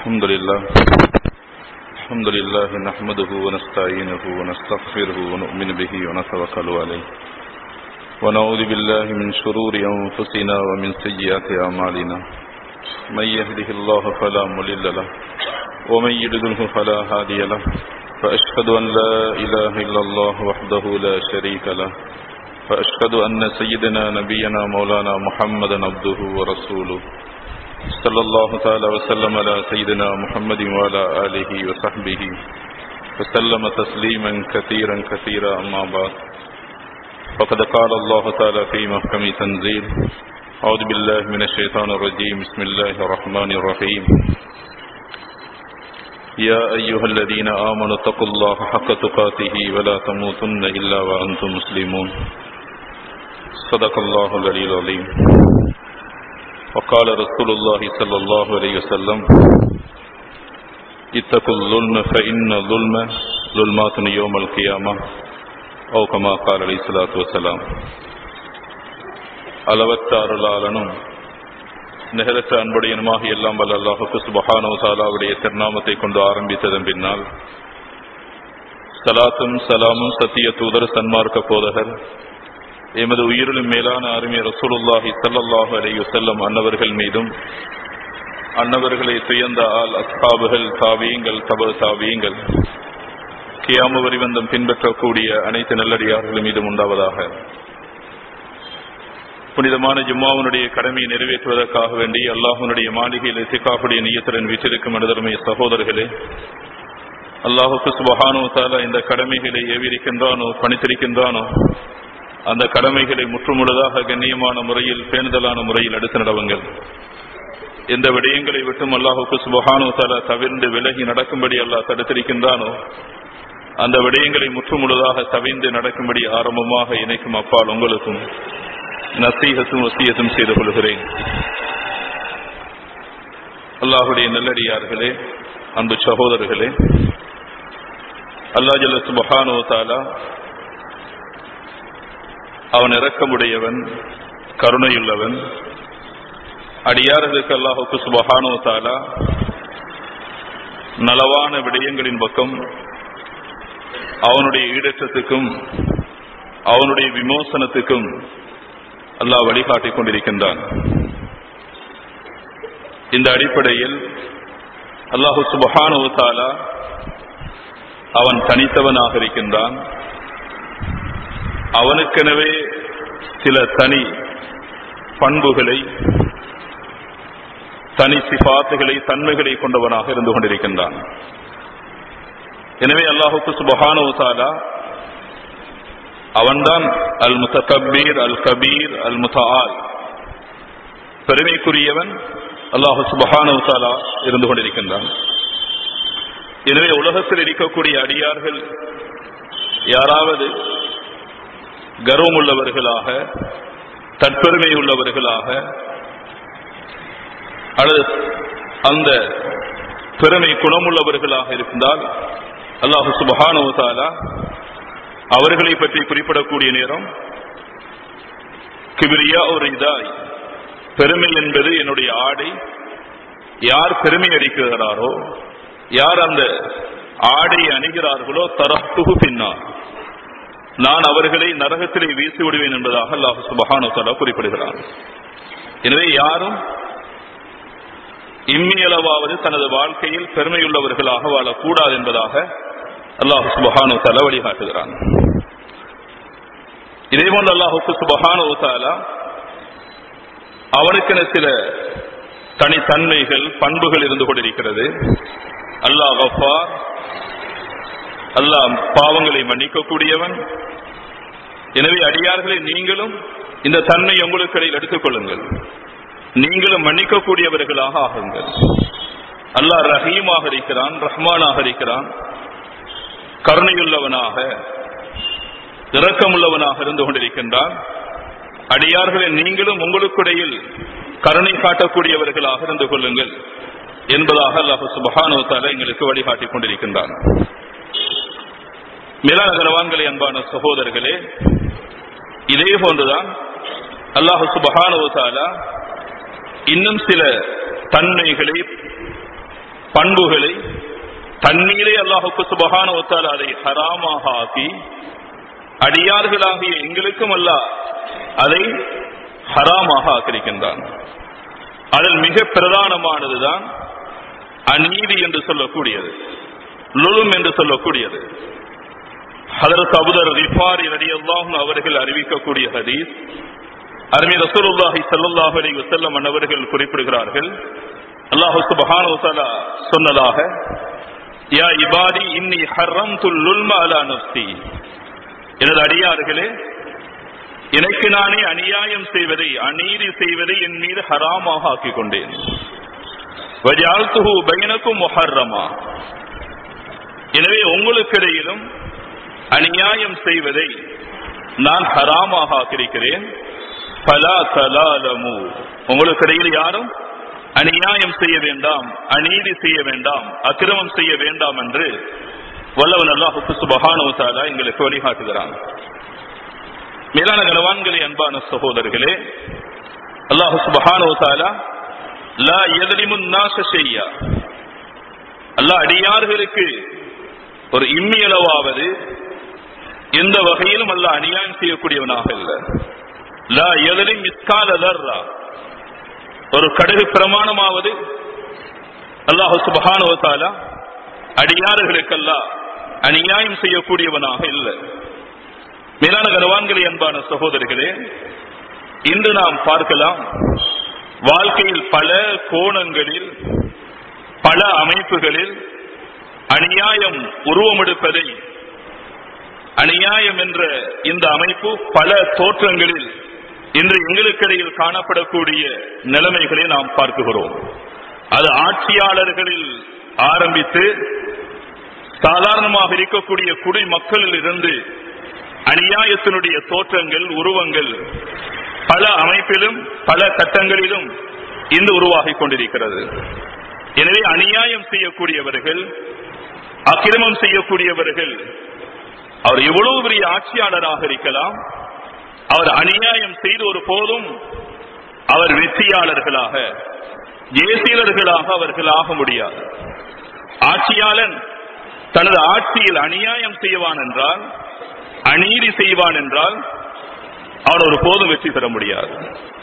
الحمد لله الحمد لله نحمده ونستعينه ونستغفره ونؤمن به ونتوكل عليه ونعوذ بالله من شرور أنفسنا ومن سيئات أعمالنا من يهده الله فلا مضل له ومن يضلله فلا هادي له فأشهد أن لا إله إلا الله وحده لا شريك له فأشهد أن سيدنا نبينا مولانا محمدا عبده ورسوله صلى الله تعالى وسلم على سيدنا محمد وعلى آله وصحبه وسلم تسليما كثيرا كثيرا أما بعد فقد قال الله تعالى في محكم تنزيل أعوذ بالله من الشيطان الرجيم بسم الله الرحمن الرحيم يا أيها الذين آمنوا اتقوا الله حق تقاته ولا تموتن إلا وأنتم مسلمون صدق الله العلي العظيم وقال رسول الله صلى الله عليه وسلم اتقوا الظلم فإن الظلم ظلمات يوم القيامة أو كما قال عليه الصلاة والسلام அளவற்ற அருளாளனும் நிகரற்ற அன்புடையனுமாக எல்லாம் வல்ல அல்லாஹுக்கு சுபஹானோ தாலாவுடைய திருநாமத்தை கொண்டு ஆரம்பித்ததன் பின்னால் சலாத்தும் சலாமும் சத்திய தூதர் சன்மார்க்க போதகர் எமது உயிரிலும் மேலான அருமை ரசூலுல்லாஹி சல்லல்லாஹு அலைஹி வஸல்லம் அன்னவர்கள் மீதும் அன்னவர்களை துயர்ந்த ஆள் அஸ்ஹாபுகள் தாவியங்கள் தப தாவியங்கள் கியாம வரிவந்தம் பின்பற்றக்கூடிய அனைத்து நல்லடியார்கள் மீதும் உண்டாவதாக புனிதமான ஜும்மாவனுடைய கடமையை நிறைவேற்றுவதற்காக வேண்டி அல்லாஹனுடைய மாளிகையில் இசிகாவுடைய நீயத்துடன் வீட்டிற்கும் மனிதர்மை சகோதரர்களே அல்லாஹுக்கு சுபஹானோ தாலா இந்த கடமைகளை ஏவிருக்கின்றானோ பணித்திருக்கின்றானோ அந்த கடமைகளை முற்றுமுழுதாக கண்ணியமான முறையில் பேணுதலான முறையில் எடுத்து நடவுங்கள் எந்த விடயங்களை விட்டும் அல்லாஹுக்கு சுபஹானோ தாலா தவிர்ந்து விலகி நடக்கும்படி அல்லாஹ் தடுத்திருக்கின்றானோ அந்த விடயங்களை முற்றுமுழுதாக தவிர்ந்து நடக்கும்படி ஆரம்பமாக இணைக்கும் அப்பால் உங்களுக்கும் நசீகத்தும் வசியத்தும் செய்து கொள்கிறேன் அல்லாஹுடைய நல்லடியார்களே அன்பு சகோதரர்களே அல்லா ஜல்ல சுபஹானோ தாலா அவன் இரக்கமுடையவன் கருணையுள்ளவன் அடியார்களுக்கு அல்லாஹுக்கு சுபஹானோ தாலா நலவான விடயங்களின் பக்கம் அவனுடைய ஈடற்றத்துக்கும் அவனுடைய விமோசனத்துக்கும் அல்லாஹ் வழிகாட்டிக் கொண்டிருக்கின்றான் இந்த அடிப்படையில் அல்லாஹு சுபஹானோ தாலா அவன் தனித்தவனாக இருக்கின்றான் அவனுக்கெனவே சில தனி பண்புகளை தனி சிபாத்துகளை தன்மைகளை கொண்டவனாக இருந்து கொண்டிருக்கின்றான் எனவே அல்லாஹுக்கு சுபஹானோ தாலா அவன்தான் அல் முத்தகபீர் அல் கபீர் அல் முத்தால் பெருமைக்குரியவன் அல்லாஹு சுபஹானோ தாலா இருந்து கொண்டிருக்கின்றான் எனவே உலகத்தில் இருக்கக்கூடிய அடியார்கள் யாராவது கர்வம் உள்ளவர்களாக தற்பெருமை உள்ளவர்களாக அல்லது அந்த பெருமை குணமுள்ளவர்களாக இருந்தால் அல்லாஹு சுபஹானோ தாலா அவர்களை பற்றி குறிப்பிடக்கூடிய நேரம் கிபிரியா ஒரு இதாய் பெருமை என்பது என்னுடைய ஆடை யார் பெருமை அடிக்கிறாரோ யார் அந்த ஆடை அணிகிறார்களோ தரத்துகு பின்னார் நான் அவர்களை நரகத்திலே வீசி விடுவேன் என்பதாக அல்லாஹு சுபஹானு தலா குறிப்பிடுகிறார் எனவே யாரும் இம்மியளவாவது தனது வாழ்க்கையில் பெருமையுள்ளவர்களாக வாழக்கூடாது என்பதாக அல்லாஹு சுபஹானு தலா வழிகாட்டுகிறான் இதே போன்று அல்லாஹுக்கு சுபஹானு தாலா அவனுக்கென சில தனித்தன்மைகள் பண்புகள் இருந்து கொண்டிருக்கிறது அல்லாஹ் கஃபார் அல்லாஹ் பாவங்களை மன்னிக்கக்கூடியவன் எனவே அடியார்களை நீங்களும் இந்த தன்மை உங்களுக்கு இடையில் எடுத்துக் கொள்ளுங்கள் நீங்களும் மன்னிக்கக்கூடியவர்களாக ஆகுங்கள் அல்லாஹ் ரஹீமாக இருக்கிறான் ரஹ்மானாக இருக்கிறான் கருணையுள்ளவனாக இரக்கமுள்ளவனாக இருந்து கொண்டிருக்கின்றான் அடியார்களை நீங்களும் உங்களுக்கிடையில் கருணை காட்டக்கூடியவர்களாக இருந்து கொள்ளுங்கள் என்பதாக அல்லாஹு சுபஹானுவத்தால எங்களுக்கு வழிகாட்டிக் கொண்டிருக்கின்றான் மேலான கனவான்களே அன்பான சகோதரர்களே இதே போன்றுதான் அல்லாஹு சுபஹானுவத்தாலா இன்னும் சில தன்மைகளை பண்புகளை தண்ணீரை அல்லாஹுக்கு சுபகான ஒத்தால் அதை ஹராமாக ஆக்கி அடியார்களாகிய எங்களுக்கும் அல்ல அதை ஹராமாக ஆக்கிருக்கின்றான் அதில் மிக பிரதானமானதுதான் அநீதி என்று சொல்லக்கூடியது லுலும் என்று சொல்லக்கூடியது ஹதரத் அபுதர் ரிஃபாரி ரடி அல்லாஹும் அவர்கள் அறிவிக்கக்கூடிய ஹதீஸ் அருமை ரசூலுல்லாஹி ஸல்லல்லாஹு அலைஹி வஸல்லம் அன்னவர்கள் குறிப்பிடுகிறார்கள் அல்லாஹ் சுப்ஹானஹு வ தஆலா சொன்னதாக யா இபாதி இன்னி ஹர்ரம்துல் லுல்ம அலா நஃப்ஸி எனது அடியார்களே எனக்கு நானே அநியாயம் செய்வதை அநீதி செய்வதை என் மீது ஹராமாக ஆக்கிக் கொண்டேன் வஜால்துஹு பைனக்கும் முஹர்ரமா எனவே உங்களுக்கிடையிலும் அநியாயம் செய்வதை நான் ஹராமாக ஆக்கியிருக்கிறேன் பலா தலாலமு உங்களுக்கிடையில் யாரும் அநியாயம் செய்ய வேண்டாம் அநீதி செய்ய வேண்டாம் அக்கிரமம் செய்ய வேண்டாம் என்று வல்லவன் அல்லாஹுக்கு சுபகானுவத்தாலா எங்களுக்கு வழிகாட்டுகிறான் மேலான கனவான்களே அன்பான சகோதரர்களே அல்லாஹு சுபகானுவத்தாலா லா எதலிமுன் நாச செய்யா அல்லாஹ் அடியார்களுக்கு ஒரு இம்மியளவாவது எந்த வகையிலும் அல்ல அநியாயம் செய்யக்கூடியவனாக இல்லை லா எதலின் மிஸ்கால தர்ரா ஒரு கடுகு பிரமாணமாவது அல்லாஹு சுபஹானுவத்தாலா அடியாறுகளுக்கெல்லாம் அநியாயம் செய்யக்கூடியவனாக இல்லை மேலான கனவான்களே அன்பான சகோதரிகளே இன்று நாம் பார்க்கலாம் வாழ்க்கையில் பல கோணங்களில் பல அமைப்புகளில் அநியாயம் உருவமெடுப்பதை அநியாயம் என்ற இந்த அமைப்பு பல தோற்றங்களில் இன்று எங்களுக்கிடையில் காணப்படக்கூடிய நிலைமைகளை நாம் பார்க்குகிறோம் அது ஆட்சியாளர்களில் ஆரம்பித்து சாதாரணமாக இருக்கக்கூடிய குடி மக்களில் இருந்து அநியாயத்தினுடைய தோற்றங்கள் உருவங்கள் பல அமைப்பிலும் பல கட்டங்களிலும் இன்று உருவாகிக் கொண்டிருக்கிறது எனவே அநியாயம் செய்யக்கூடியவர்கள் அக்கிரமம் செய்யக்கூடியவர்கள் அவர் எவ்வளவு பெரிய ஆட்சியாளராக இருக்கலாம் அவர் அநியாயம் செய்து ஒரு போதும் அவர் வெற்றியாளர்களாக தேசியர்களாக அவர்கள் ஆக முடியாது ஆட்சியாளன் தனது ஆட்சியில் அநியாயம் செய்வான் என்றால் அநீதி செய்வான் என்றால் அவன் ஒரு போதும் வெற்றி பெற முடியாது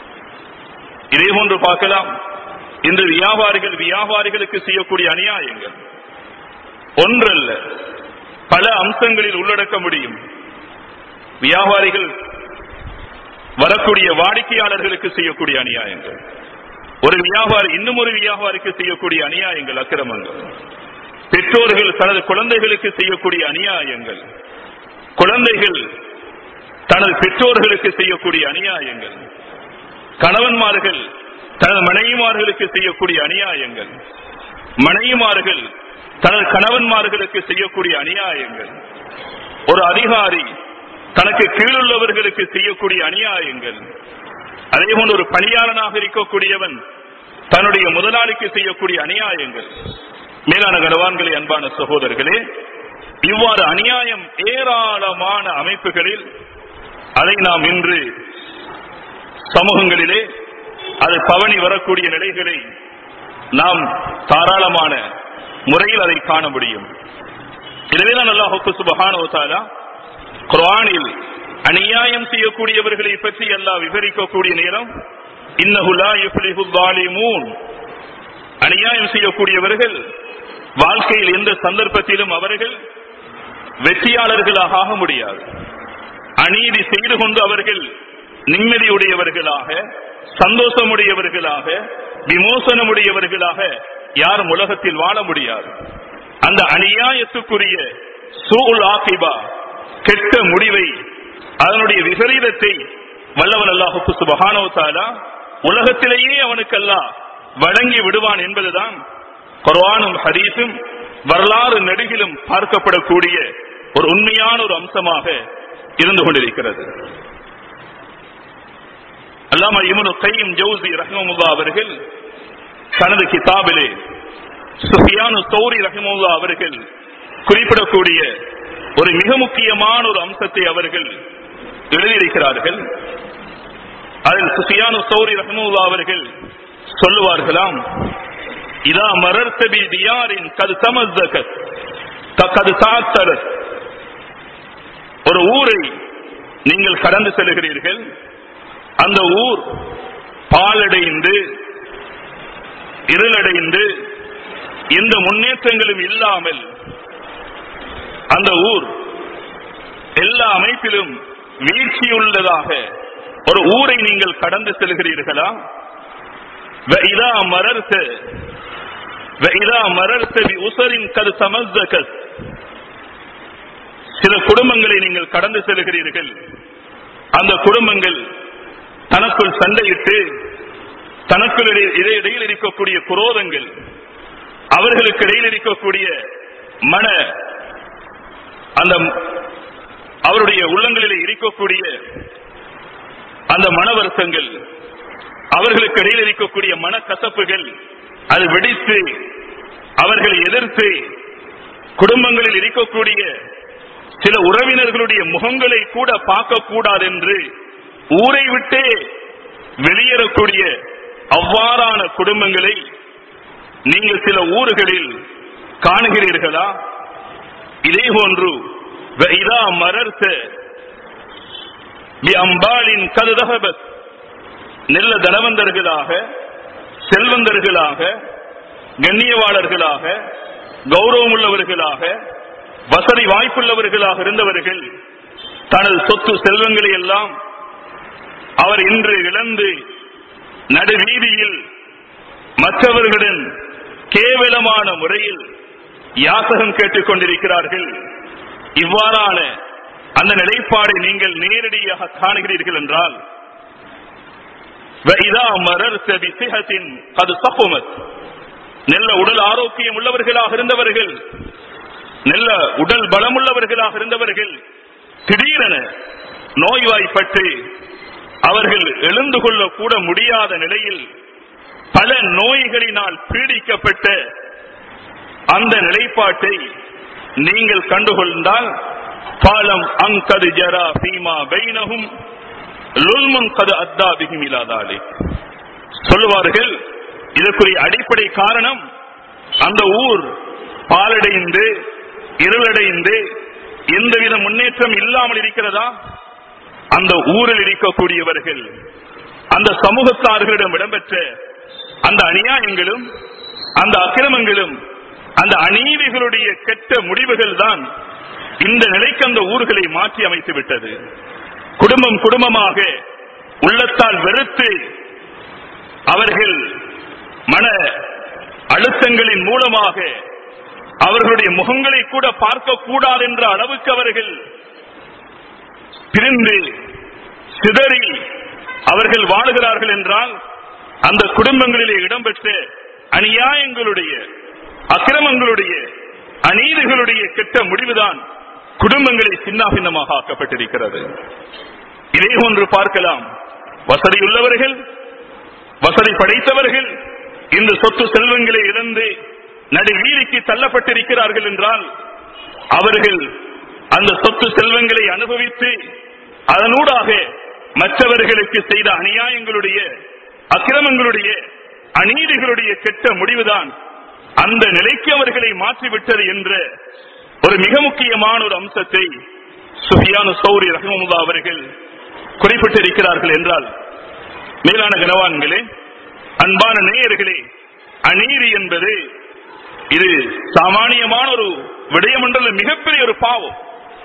இதே போன்று பார்க்கலாம் இன்று வியாபாரிகள் வியாபாரிகளுக்கு செய்யக்கூடிய அநியாயங்கள் ஒன்றல்ல பல அம்சங்களில் உள்ளடக்க முடியும் வியாபாரிகள் வரக்கூடிய வாடிக்கையாளர்களுக்கு செய்யக்கூடிய அநியாயங்கள் ஒரு வியாபாரி இன்னும் ஒரு வியாபாரிக்கு செய்யக்கூடிய அநியாயங்கள் அக்கிரமங்கள் பெற்றோர்கள் தனது குழந்தைகளுக்கு செய்யக்கூடிய அநியாயங்கள் குழந்தைகள் தனது பெற்றோர்களுக்கு செய்யக்கூடிய அநியாயங்கள் கணவன்மார்கள் தனது மனைவிமார்களுக்கு செய்யக்கூடிய அநியாயங்கள் மனைவிமார்கள் தனது கணவன்மார்களுக்கு செய்யக்கூடிய அநியாயங்கள் ஒரு அதிகாரி தனக்கு கீழுள்ளவர்களுக்கு செய்யக்கூடிய அநியாயங்கள் அதே போன்று ஒரு பணியாளனாக இருக்கக்கூடியவன் தன்னுடைய முதலாளிக்கு செய்யக்கூடிய அநியாயங்கள் மேலான கனவான்களே அன்பான சகோதரர்களே இவ்வாறு அநியாயம் ஏராளமான அமைப்புகளில் அதை நாம் இன்று சமூகங்களிலே அது பவனி வரக்கூடிய நிலைகளை நாம் தாராளமான முறையில் அதை காண முடியும் எனவேதான் அல்லாஹுக்கு சுபஹானோதாலா குர்ஆனில் அநியாயம் செய்யக்கூடியவர்களை பற்றி எல்லாம் விவரிக்கக்கூடிய நேரம் இன்னஹுலா யுஃப்லிஹு ஸாலிமூன் அநியாயம் செய்யக்கூடியவர்கள் வாழ்க்கையில் எந்த சந்தர்ப்பத்திலும் அவர்கள் வெற்றியாளர்களாக ஆக முடியாது அநீதி செய்து கொண்டு அவர்கள் நிம்மதியுடையவர்களாக சந்தோஷமுடையவர்களாக விமோசனமுடையவர்களாக யாரும் உலகத்தில் வாழ முடியாது அந்த அநியாயத்துக்குரிய சூழ் ஆகிபா கெட்ட முடிவை அதனுடைய விபரீதத்தை வல்லவன் அல்லாஹுக்கு சுபகானவத்தாலா உலகத்திலேயே அவனுக்கெல்லாம் வழங்கி விடுவான் என்பதுதான் குர்ஆனும் ஹதீஸும் வரலாறு நெடுகிலும் பார்க்கப்படக்கூடிய ஒரு உண்மையான ஒரு அம்சமாக இருந்து கொண்டிருக்கிறது அல்லாம இவனு கையும் ஜவுசி ரஹ்மமுல்லா அவர்கள் தனது கிதாபிலே சுஃபியானு சௌரி ரஹ்மமுல்லா அவர்கள் குறிப்பிடக்கூடிய ஒரு மிக முக்கியமான ஒரு அம்சத்தை அவர்கள் எழுதியிருக்கிறார்கள் அதில் சுஃபியானு சௌரி ரஹ்மமுல்லா அவர்கள் சொல்லுவார்களாம் இதா மரர்த்தபி தியாரின் கது தமஸ்தக கது தாத்தரத் ஒரு ஊரை நீங்கள் கடந்து செல்கிறீர்கள் அந்த ஊர் பாலடைந்து இருளடைந்து எந்த முன்னேற்றங்களும் இல்லாமல் அந்த ஊர் எல்லா அமைப்பிலும் வீழ்ச்சியுள்ளதாக ஒரு ஊரை நீங்கள் கடந்து செல்கிறீர்களா இதா மரர்த்த இதா மரர்த்த உசரின் கது சமஸ்தக சில குடும்பங்களை நீங்கள் கடந்து செல்கிறீர்கள் அந்த குடும்பங்கள் தனக்குள் சண்டையிட்டு தனக்குள் இடையில் இருக்கக்கூடிய குரோதங்கள் அவர்களுக்கு இடையில் இருக்கக்கூடிய மன அந்த அவருடைய உள்ளங்களிலே இருக்கக்கூடிய அந்த மன வருத்தங்கள் அவர்களுக்கு இடையில் இருக்கக்கூடிய மனக்கசப்புகள் அது வெடித்து அவர்களை எதிர்த்து குடும்பங்களில் இருக்கக்கூடிய சில உறவினர்களுடைய முகங்களை கூட பார்க்க கூடாது என்று ஊரை விட்டே வெளியேறக்கூடிய அவ்வாறான குடும்பங்களை நீங்கள் சில ஊர்களில் காணுகிறீர்களா இதே போன்று இதா மரர்த்த அம்பாளின் கதுதகபத் நல்ல தனவந்தர்களாக செல்வந்தர்களாக கண்ணியவாளர்களாக கௌரவம் உள்ளவர்களாக வசதி வாய்ப்புள்ளவர்களாக இருந்தவர்கள் தனது சொத்து செல்வங்களை எல்லாம் அவர் இன்று இழந்து நடுவீதியில் மற்றவர்களுடன் கேவலமான முறையில் யாசகம் கேட்டுக் கொண்டிருக்கிறார்கள் இவ்வாறான அந்த நிலைப்பாடை நீங்கள் நேரடியாக காணுகிறீர்கள் என்றால் நல்ல உடல் ஆரோக்கியம் உள்ளவர்களாக இருந்தவர்கள் நல்ல உடல் பலம் உள்ளவர்களாக இருந்தவர்கள் திடீரென நோய்வாய்ப்பட்டு அவர்கள் எழுந்து கொள்ள கூட முடியாத நிலையில் பல நோய்களினால் பீடிக்கப்பட்ட அந்த நிலைப்பாட்டை நீங்கள் கண்டுகொண்டால் பாலம் அங்கது ஜரா பீமா பைனகும் லுல்முன் கது அத்தா பிகிம் இல்லாதாலே சொல்லுவார்கள் இதற்குரிய அடிப்படை காரணம் அந்த ஊர் பாலடைந்து இருளடைந்து எந்தவித முன்னேற்றம் இல்லாமல் இருக்கிறதா அந்த ஊரில் இருக்கக்கூடியவர்கள் அந்த சமூகத்தார்களிடம் இடம்பெற்ற அந்த அநியாயங்களும் அந்த அக்கிரமங்களும் அந்த அநீதிகளுடைய கெட்ட முடிவுகள் தான் இந்த நிலைக்கு அந்த ஊர்களை மாற்றி அமைத்து விட்டது குடும்பம் குடும்பமாக உள்ளத்தால் வெறுத்து அவர்கள் மன அழுத்தங்களின் மூலமாக அவர்களுடைய முகங்களை கூட பார்க்க கூடாது என்ற அளவுக்கு அவர்கள் பிரிந்து சிதறி அவர்கள் வாழுகிறார்கள் என்றால் அந்த குடும்பங்களிலே இடம்பெற்ற அநியாயங்களுடைய அக்கிரமங்களுடைய அநீதிகளுடைய கெட்ட முடிவுதான் குடும்பங்களை சின்னாபின்னமாக ஆக்கப்பட்டிருக்கிறது இதே போன்று பார்க்கலாம் வசதியுள்ளவர்கள் வசதி படைத்தவர்கள் இந்த சொத்து செல்வங்களை இழந்து நடுவீதிக்கு தள்ளப்பட்டிருக்கிறார்கள் என்றால் அவர்கள் அந்த சொத்து செல்வங்களை அனுபவித்து அதனூடாக மற்றவர்களுக்கு செய்த அநியாயங்களுடைய அக்கிரமங்களுடைய அநீதிகளுடைய கெட்ட முடிவுதான் அந்த நிலைக்கு அவர்களை மாற்றிவிட்டது என்ற ஒரு மிக முக்கியமான ஒரு அம்சத்தை சுஃபியானு சௌரி ரஹமுல்லா அவர்கள் குறிப்பிட்டிருக்கிறார்கள் என்றால் மேலான கனவான்களே அன்பான நேயர்களே அநீதி என்பது இது சாமானியமான ஒரு விடயம் என்றல்ல மிகப்பெரிய ஒரு பாவம்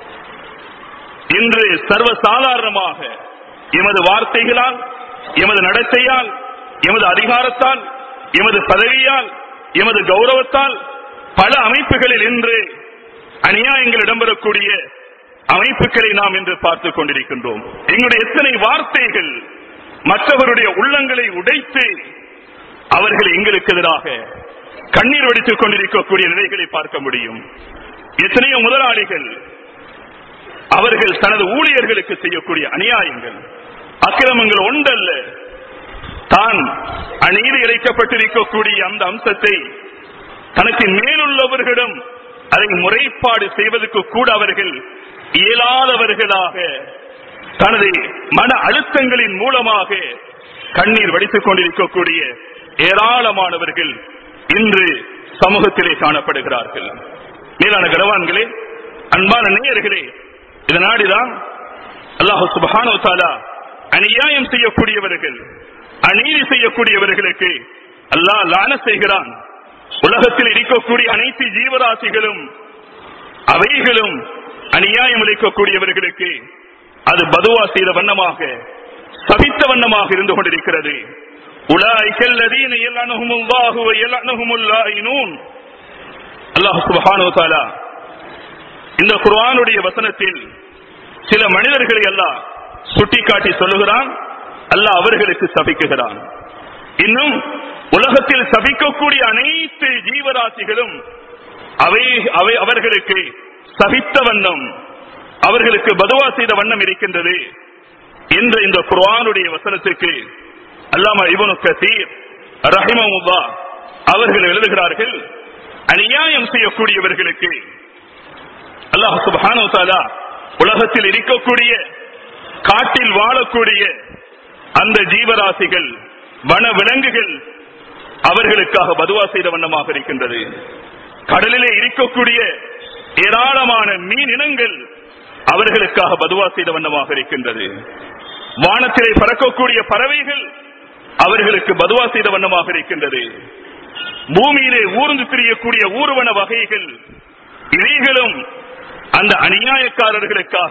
இன்று சர்வ சாதாரணமாக எமது வார்த்தைகளால் எமது நடத்தையால் எமது அதிகாரத்தால் எமது பதவியால் எமது கௌரவத்தால் பல அமைப்புகளில் இன்று அநியாயங்கள் இடம்பெறக்கூடிய அமைப்புகளை நாம் இன்று பார்த்துக் கொண்டிருக்கின்றோம் எங்களுடைய எத்தனை வார்த்தைகள் மற்றவருடைய உள்ளங்களை உடைத்து அவர்கள் எங்களுக்கு எதிராக கண்ணீர் வடித்துக் கொண்டிருக்கக்கூடிய நிலைகளை பார்க்க முடியும் எத்தனையோ முதலாளிகள் அவர்கள் தனது ஊழியர்களுக்கு செய்யக்கூடிய அநியாயங்கள் அக்கிரமங்கள் ஒன்றல்ல தான் அநீதி இழைக்கப்பட்டிருக்கக்கூடிய அந்த அம்சத்தை தனக்கு மேலுள்ளவர்களிடம் அதை முறைப்பாடு செய்வதற்கு கூட அவர்கள் இயலாதவர்களாக தனது மன அழுத்தங்களின் மூலமாக கண்ணீர் வடித்துக் கொண்டிருக்கக்கூடிய ஏராளமானவர்கள் இன்று சமூகத்திலே காணப்படுகிறார்கள் மேலான கனவான்களே அன்பான நேயர்களே இதனாடிதான் அல்லாஹு சுபஹானோ தாலா அநியாயம் செய்யக்கூடியவர்கள் அநீதி செய்யக்கூடியவர்களுக்கு அல்லாஹ் லான செய்கிறான் உலகத்தில் இருக்கக்கூடிய அனைத்து ஜீவராசிகளும் அவைகளும் அநியாயம் அளிக்கக்கூடியவர்களுக்கு அது பதுவா செய்த வண்ணமாக சபித்த வண்ணமாக இருந்து கொண்டிருக்கிறது உலாய்கல்லதீன எல்லனுகுமுல்லாஹு எல்லனுகுமுல்லாயினூன் அல்லாஹ் சுப்ஹானஹு தஆலா இந்த குர்ஆனுடைய வசனத்தில் சில மனிதர்களை அல்லாஹ் சுட்டிக்காட்டி சொல்லுகிறான் அல்லாஹ் அவர்களுக்கு சபிக்குகிறான் இன்னும் உலகத்தில் சபிக்கக்கூடிய அனைத்து ஜீவராசிகளும் அவை அவை அவர்களுக்கு சபித்த வண்ணம் அவர்களுக்கு பதுவா செய்த வண்ணம் இருக்கின்றது என்ற இந்த குர்ஆனுடைய வசனத்துக்கு அல்லாம இவனு கசீர் ரஹிமமுல்லா அவர்கள் எழுதுகிறார்கள் அநியாயம் செய்யக்கூடியவர்களுக்கு அல்லாஹ் சுப்ஹானஹு வ தஆலா உலகத்தில் இருக்கக்கூடிய காட்டில் வாழக்கூடிய அந்த ஜீவராசிகள் வன விலங்குகள் அவர்களுக்காக பதுவா செய்த வண்ணமாக இருக்கின்றது கடலிலே இருக்கக்கூடிய ஏராளமான மீன் இனங்கள் அவர்களுக்காக பதுவா செய்த வண்ணமாக இருக்கின்றது வானத்திலே பறக்கக்கூடிய பறவைகள் அவர்களுக்கு பதுவா செய்த வண்ணமாக இருக்கின்றது பூமியிலே ஊர்ந்து திரியக்கூடிய ஊர்வன வகைகள் இவைகளும் அந்த அநியாயக்காரர்களுக்காக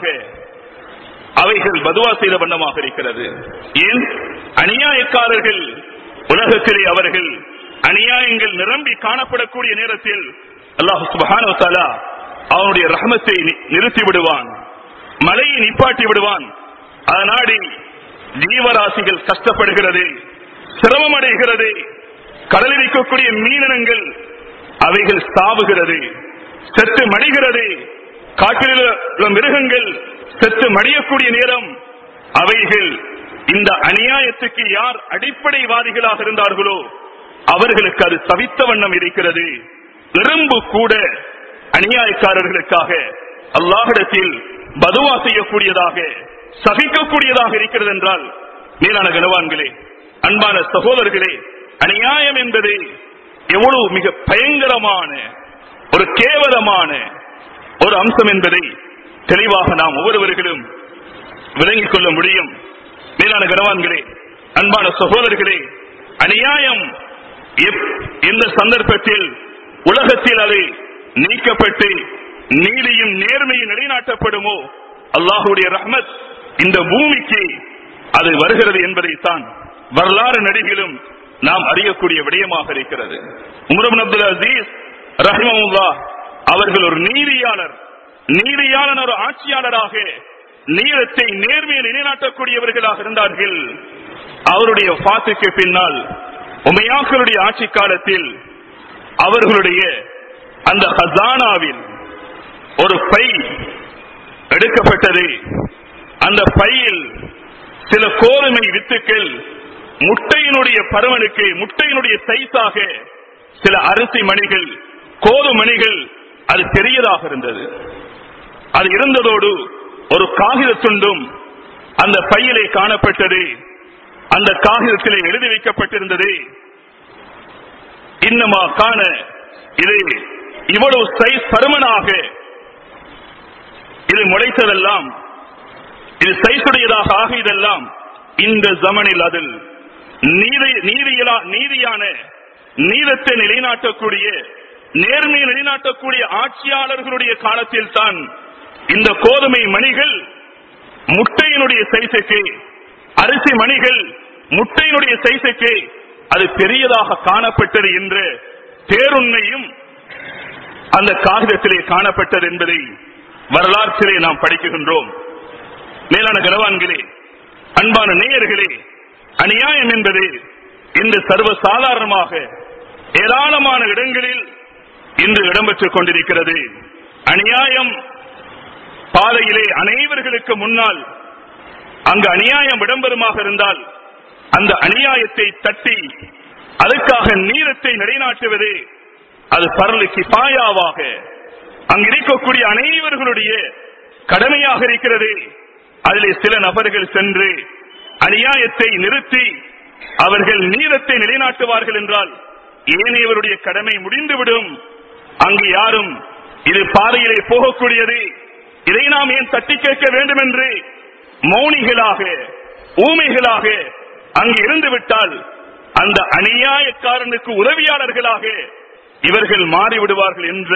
அவைகள் பதுவா செய்த வண்ணமாக இருக்கிறது ஏன் அநியாயக்காரர்கள் உலகத்திலே அவர்கள் அநியாயங்கள் நிரம்பி காணப்படக்கூடிய நேரத்தில் அல்லாஹ் சுபஹானஹு வ தஆலா அவனுடைய ரஹமத்தை நி- நிறுத்தி விடுவான் மழையை நிப்பாட்டி விடுவான் அதனாடி ஜீவராசிகள் கஷ்டப்படுகிறது சிரமம் அடைகிறது கடலில் இருக்கக்கூடிய மீனினங்கள் அவைகள் சாவுகிறது செத்து மடிகிறது காட்டில் உள்ள மிருகங்கள் செத்து மடியக்கூடிய நேரம் அவைகள் இந்த அநியாயத்துக்கு யார் அடிப்படைவாதிகளாக இருந்தார்களோ அவர்களுக்கு அது தவித்த வண்ணம் இருக்கிறது எறும்பு கூட அநியாயக்காரர்களுக்காக அல்லாஹிடத்தில் பதுவா செய்யக்கூடியதாக சகிக்கக்கூடியதாக இருக்கிறது என்றால் மேலான கனவான்களே அன்பான சகோதரர்களே அநியாயம் என்பது எவ்வளவு மிக பயங்கரமான ஒரு கேவலமான ஒரு அம்சம் என்பதை தெளிவாக நாம் ஒவ்வொருவர்களும் விளங்கிக் கொள்ள முடியும் மேலான கனவான்களே அன்பான சகோதரர்களே அநியாயம் எப்- எந்த சந்தர்ப்பத்தில் உலகத்தில் அது நீக்கப்பட்டு நீதியும் நேர்மையும் நிலைநாட்டப்படுமோ அல்லாஹுடைய ரஹ்மத் இந்த பூமிக்கு அது வருகிறது என்பதைத்தான் வரலாறு நடிகளும் நாம் அறியக்கூடிய விடயமாக இருக்கிறது உமரம் அப்துல் அசீஸ் ரஹிமமுல்லா அவர்கள் ஒரு நீதியாளர் நீதியாளர் ஒரு ஆட்சியாளராக நீளத்தை நேர்மையை நிலைநாட்டக்கூடியவர்களாக இருந்தார்கள் அவருடைய பாத்துக்கு பின்னால் உமையாக்களுடைய ஆட்சி காலத்தில் அவர்களுடைய அந்த ஹசானாவில் ஒரு பை எடுக்கப்பட்டது அந்த பையில் சில கோதுமை வித்துக்கள் முட்டையினுடைய பருவனுக்கு முட்டையினுடைய சைஸாக சில அரிசி மணிகள் கோதுமணிகள் அது பெரியதாக இருந்தது அது இருந்ததோடு ஒரு காகித துண்டும் அந்த பையிலே காணப்பட்டது அந்த காகிதத்திலே எழுதி வைக்கப்பட்டிருந்தது இன்னமா காண இது இவ்வளவு சைஸ் பருமனாக இது முளைத்ததெல்லாம் இது சைசுடையதாக ஆகியதெல்லாம் இந்த ஜமனில் அதில் நீதி நீதியலா நீதியான நீதத்தை நிலைநாட்டக்கூடிய நேர்மையை நிலைநாட்டக்கூடிய ஆட்சியாளர்களுடைய காலத்தில் தான் இந்த கோதுமை மணிகள் முட்டையினுடைய சைஸுக்கு அரிசி மணிகள் முட்டையினுடைய சைஸுக்கு அது பெரியதாக காணப்பட்டது என்ற பேருண்மையும் அந்த காகிதத்திலே காணப்பட்டது என்பதை வரலாற்றிலே நாம் படிக்குகின்றோம் மேலான கனவான்களே அன்பான நேயர்களே அநியாயம் என்பது இன்று சர்வ சாதாரணமாக ஏராளமான இடங்களில் இன்று இடம்பெற்றுக் கொண்டிருக்கிறது அநியாயம் பாதையிலே அனைவர்களுக்கு முன்னால் அங்கு அநியாயம் இடம்பெறுமாக இருந்தால் அந்த அநியாயத்தை தட்டி அதற்காக நீரத்தை நிலைநாட்டுவது அது பரலு கிபாயாவாக அங்கு இருக்கக்கூடிய அனைவர்களுடைய கடமையாக இருக்கிறது அதிலே சில நபர்கள் சென்று அநியாயத்தை நிறுத்தி அவர்கள் நீரத்தை நிலைநாட்டுவார்கள் என்றால் ஏனையவருடைய கடமை முடிந்துவிடும் அங்கு யாரும் இது பாதையிலே போகக்கூடியது இதை நாம் ஏன் தட்டி கேட்க வேண்டும் என்று மௌனிகளாக ஊமைகளாக அங்கு இருந்து விட்டால் அந்த அநியாயக்காரனுக்கு உதவியாளர்களாக இவர்கள் மாறிவிடுவார்கள் என்ற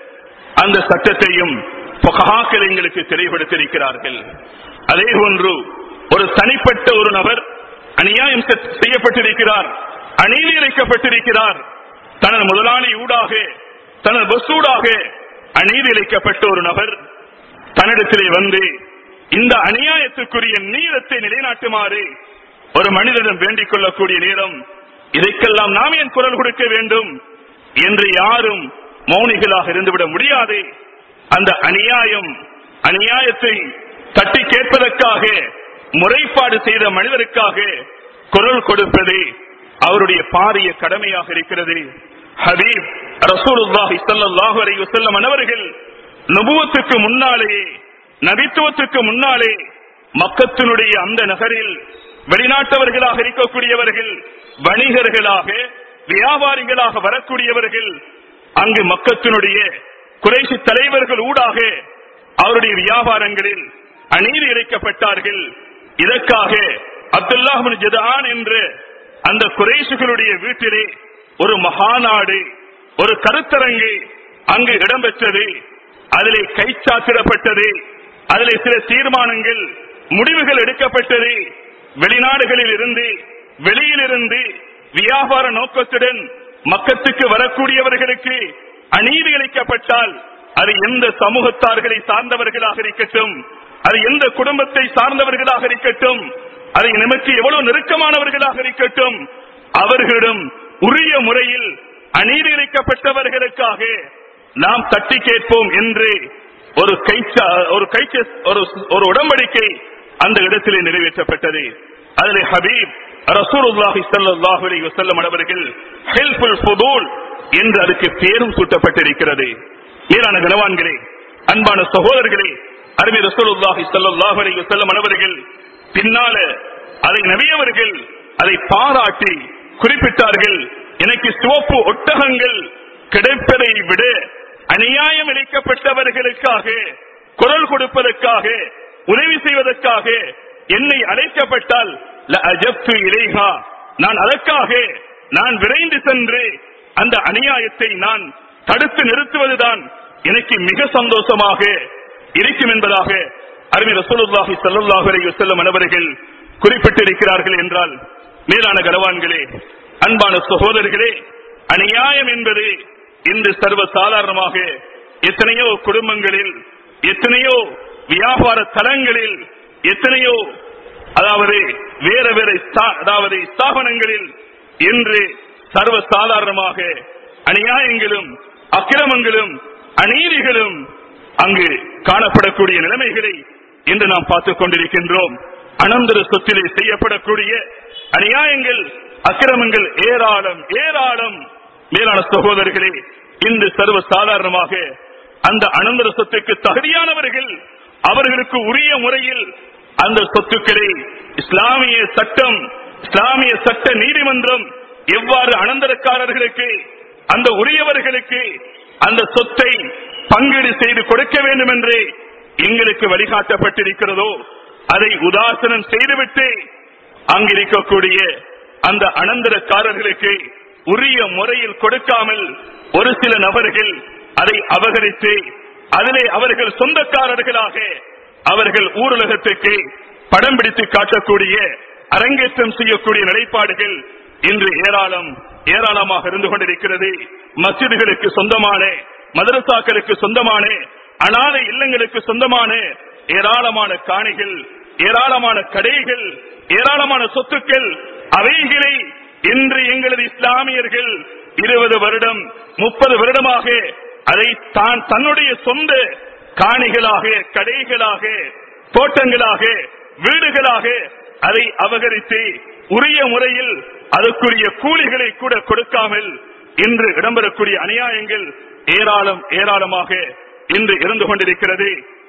அந்த சட்டத்தையும் புகாக்கள் எங்களுக்கு தெளிவுபடுத்தியிருக்கிறார்கள் அதே போன்று ஒரு தனிப்பட்ட ஒரு நபர் அநியாயம் செ- செய்யப்பட்டிருக்கிறார் அநீதி இழைக்கப்பட்டிருக்கிறார் தனது முதலாளி ஊடாக தனது பஸ் ஊடாக அநீதி இழைக்கப்பட்ட ஒரு நபர் தன்னிடத்திலே வந்து இந்த அநியாயத்துக்குரிய நீளத்தை நிலைநாட்டுமாறு ஒரு மனிதனிடம் வேண்டிக் கொள்ளக்கூடிய நேரம் இதற்கெல்லாம் நாம் ஏன் குரல் கொடுக்க வேண்டும் என்று யாரும் மௌனிகளாக இருந்துவிட முடியாது அந்த அநியாயம் அநியாயத்தை தட்டி கேட்பதற்காக முறைப்பாடு செய்த மனிதருக்காக குரல் கொடுப்பது அவருடைய பாரிய கடமையாக இருக்கிறது ஹபீப் ரசூலுல்லாஹி ஸல்லல்லாஹு அலைஹி வஸல்லம் அவர்கள் நபுவத்துக்கு முன்னாலேயே நபித்துவத்துக்கு முன்னாலே மக்கத்தினுடைய அந்த நகரில் வெளிநாட்டவர்களாக இருக்கக்கூடியவர்கள் வணிகர்களாக வியாபாரிகளாக வரக்கூடியவர்கள் அங்கு மக்கத்தினுடைய குறைசி தலைவர்கள் ஊடாக அவருடைய வியாபாரங்களில் அநீதி இழைக்கப்பட்டார்கள் இதற்காக அப்துல்லாஹின் ஜதான் என்று அந்த குறைசுகளுடைய வீட்டிலே ஒரு மகாநாடு ஒரு கருத்தரங்கு அங்கு இடம்பெற்றது அதிலே கைச்சாத்திடப்பட்டது அதிலே சில தீர்மானங்கள் முடிவுகள் எடுக்கப்பட்டது வெளிநாடுகளில் இருந்து வெளியிலிருந்து வியாபார நோக்கத்துடன் மக்கத்துக்கு வரக்கூடியவர்களுக்கு அநீதி இழைக்கப்பட்டால் அது எந்த சமூகத்தார்களை சார்ந்தவர்களாக இருக்கட்டும் அது எந்த குடும்பத்தை சார்ந்தவர்களாக இருக்கட்டும் அதை நமக்கு எவ்வளவு நெருக்கமானவர்களாக இருக்கட்டும் அவர்களிடம் உரிய முறையில் அநீதி இழைக்கப்பட்டவர்களுக்காக நாம் தட்டி கேட்போம் என்று ஒரு கைச்சா ஒரு கைச்ச ஒரு ஒரு உடன்படிக்கை அந்த இடத்திலே நிறைவேற்றப்பட்டது அதிலே ஹபீப் ரசூலுல்லாஹி ஸல்லல்லாஹு அலைஹி வஸல்லம் அவர்கள் ஹெல்ப்ஃபுல் ஃபுதூல் என்று அதுக்கு பேரும் சூட்டப்பட்டிருக்கிறது மீரான கனவான்களே அன்பான சகோதரர்களே அருமை ரசூலுல்லாஹி ஸல்லல்லாஹு அலைஹி வஸல்லம் அவர்கள் பின்னால அதை நபியவர்கள் அதை பாராட்டி குறிப்பிட்டார்கள் எனக்கு சிவப்பு ஒட்டகங்கள் கிடைப்பதை விட அநியாயம் இழைக்கப்பட்டவர்களுக்காக குரல் கொடுப்பதற்காக உதவி செய்வதற்காக என்னை அழைக்கப்பட்டால் அஜப்து இலேஹா நான் அதற்காக நான் விரைந்து சென்று அந்த அநியாயத்தை நான் தடுத்து நிறுத்துவதுதான் எனக்கு மிக சந்தோஷமாக இருக்கும் என்பதாக அருமை ரசூலுல்லாஹி ஸல்லல்லாஹு அலைஹி வஸல்லம் அவர்கள் குறிப்பிட்டிருக்கிறார்கள் என்றால் மேலான கனவான்களே அன்பான சகோதரர்களே அநியாயம் என்பது இன்று சர்வ சாதாரணமாக எத்தனையோ குடும்பங்களில் எத்தனையோ வியாபார தலங்களில் எத்தனையோ அதாவது வேற வேற ஸ்தா- அதாவது ஸ்தாபனங்களில் இன்று சர்வ சாதாரணமாக அநியாயங்களும் அக்கிரமங்களும் அநீதிகளும் அங்கு காணப்படக்கூடிய நிலைமைகளை இன்று நாம் பார்த்துக் கொண்டிருக்கின்றோம் அனந்தர சொத்திலே செய்யப்படக்கூடிய அநியாயங்கள் அக்கிரமங்கள் ஏராளம் ஏராளம் மேலான சகோதரர்களே இன்று சர்வ சாதாரணமாக அந்த அனந்தர சொத்துக்கு தகுதியானவர்கள் அவர்களுக்கு உரிய முறையில் அந்த சொத்துக்களை இஸ்லாமிய சட்டம் இஸ்லாமிய சட்ட நீதிமன்றம் எவ்வாறு அனந்தரக்காரர்களுக்கு அந்த உரியவர்களுக்கு அந்த சொத்தை பங்கீடு செய்து கொடுக்க வேண்டும் என்று எங்களுக்கு வழிகாட்டப்பட்டிருக்கிறதோ அதை உதாசனம் செய்துவிட்டு அங்கிருக்கக்கூடிய அந்த அனந்தரக்காரர்களுக்கு உரிய முறையில் கொடுக்காமல் ஒரு சில நபர்கள் அதை அபகரித்து அதிலே அவர்கள் சொந்தக்காரர்களாக அவர்கள் ஊரலகத்துக்கு படம் பிடித்து காட்டக்கூடிய அரங்கேற்றம் செய்யக்கூடிய நிலைப்பாடுகள் இன்று ஏராளம் ஏராளமாக இருந்து கொண்டிருக்கிறது மசிதுகளுக்கு சொந்தமான மதரசாக்களுக்கு சொந்தமான அனாதை இல்லங்களுக்கு சொந்தமான ஏராளமான காணிகள் ஏராளமான கடைகள் ஏராளமான சொத்துக்கள் அவைகளை இன்று எங்களது இஸ்லாமியர்கள் இருபது வருடம் முப்பது வருடமாக அதை தான் தன்னுடைய சொந்த காணிகளாக கடைகளாக தோட்டங்களாக வீடுகளாக அதை அபகரித்து உரிய முறையில் அதற்குரிய கூலிகளை கூட கொடுக்காமல் இன்று இடம்பெறக்கூடிய அநியாயங்கள் ஏராளம் ஏராளமாக இன்று இருந்து கொண்டிருக்கிறது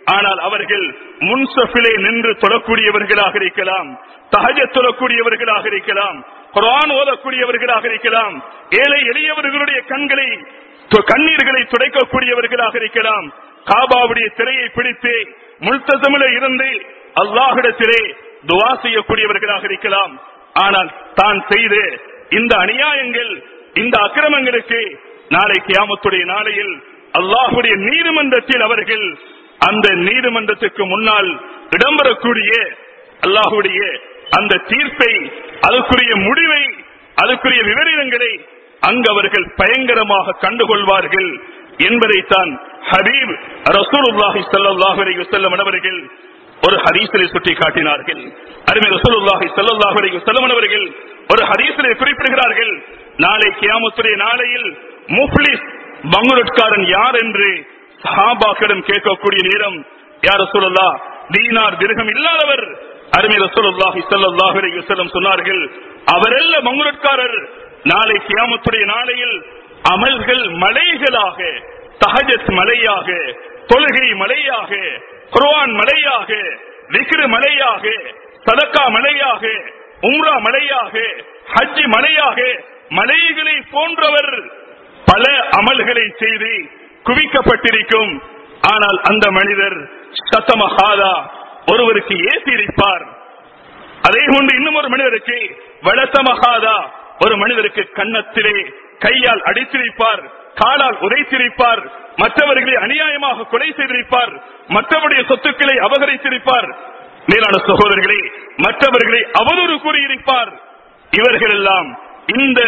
ஆனால் அவர்கள் முன்சஃபிலே நின்று தொழக்கூடியவர்களாக இருக்கலாம் தகஜ தொழக்கூடியவர்களாக இருக்கலாம் குரான் ஓதக்கூடியவர்களாக இருக்கலாம் ஏழை எளியவர்களுடைய கண்களை து- கண்ணீர்களை துடைக்கக்கூடியவர்களாக இருக்கலாம் காபாவுடைய திரையை பிடித்து முல்தசமில இருந்து அல்லாஹிடத்திலே துவா செய்யக்கூடியவர்களாக இருக்கலாம் ஆனால் தான் செய்த இந்த அநியாயங்கள் இந்த அக்கிரமங்களுக்கு நாளை கியாமத்துடைய நாளையில் அல்லாஹுடைய நீதிமன்றத்தில் அவர்கள் அந்த நீதிமன்றத்துக்கு முன்னால் இடம்பெறக்கூடிய அல்லாஹுடைய அந்த தீர்ப்பை அதுக்குரிய முடிவை அதுக்குரிய விவரங்களை அங்கு அவர்கள் பயங்கரமாக கண்டுகொள்வார்கள் என்பதைத்தான் ஹபீப் ரசூலுல்லாஹி ஸல்லல்லாஹு அலைஹி வஸல்லம் அவர்கள் ஒரு ஹதீஸிலே சுட்டி காட்டினார்கள் அருமை ரசூலுல்லாஹி ஸல்லல்லாஹு அலைஹி வஸல்லம் அவர்கள் ஒரு ஹதீஸிலே குறிப்பிடுகிறார்கள் நாளை கியாமத்துடைய நாளையில் முஃப்லிஸ் பங்குரட்காரன் யார் என்று சஹாபாக்களிடம் கேட்கக்கூடிய நேரம் யார் ரசூலுல்லாஹ் தீனார் திருகம் இல்லாதவர் அருமை ரசூலுல்லாஹி ஸல்லல்லாஹு அலைஹி வஸல்லம் சொன்னார்கள் அவரல்ல மங்குரட்காரர் நாளை கியாமத்துடைய நாளையில் அமல்கள் மலைகளாக தஹஜத் மலையாக தொழுகை மலையாக குர்ஆன் மலையாக விக்ரு மலையாக சதக்கா மலையாக உம்ரா மலையாக ஹஜ் மலையாக மலைகளை போன்றவர் பல அமல்களை செய்து குவிக்கப்பட்டிருக்கும் ஆனால் அந்த மனிதர் சத்தமஹாதா ஒருவருக்கு ஏசி இருப்பார் அதே போன்று இன்னும் ஒரு மனிதருக்கு வளசமகாதா ஒரு மனிதருக்கு கன்னத்திலே கையால் அடித்திருப்பார் காலால் உதைத்திருப்பார் மற்றவர்களை அநியாயமாக கொலை செய்திருப்பார் மற்றவருடைய சொத்துக்களை அபகரித்திருப்பார் மேலான சகோதரர்களே மற்றவர்களை அவதூறு கூறியிருப்பார் இவர்கள் எல்லாம் இந்த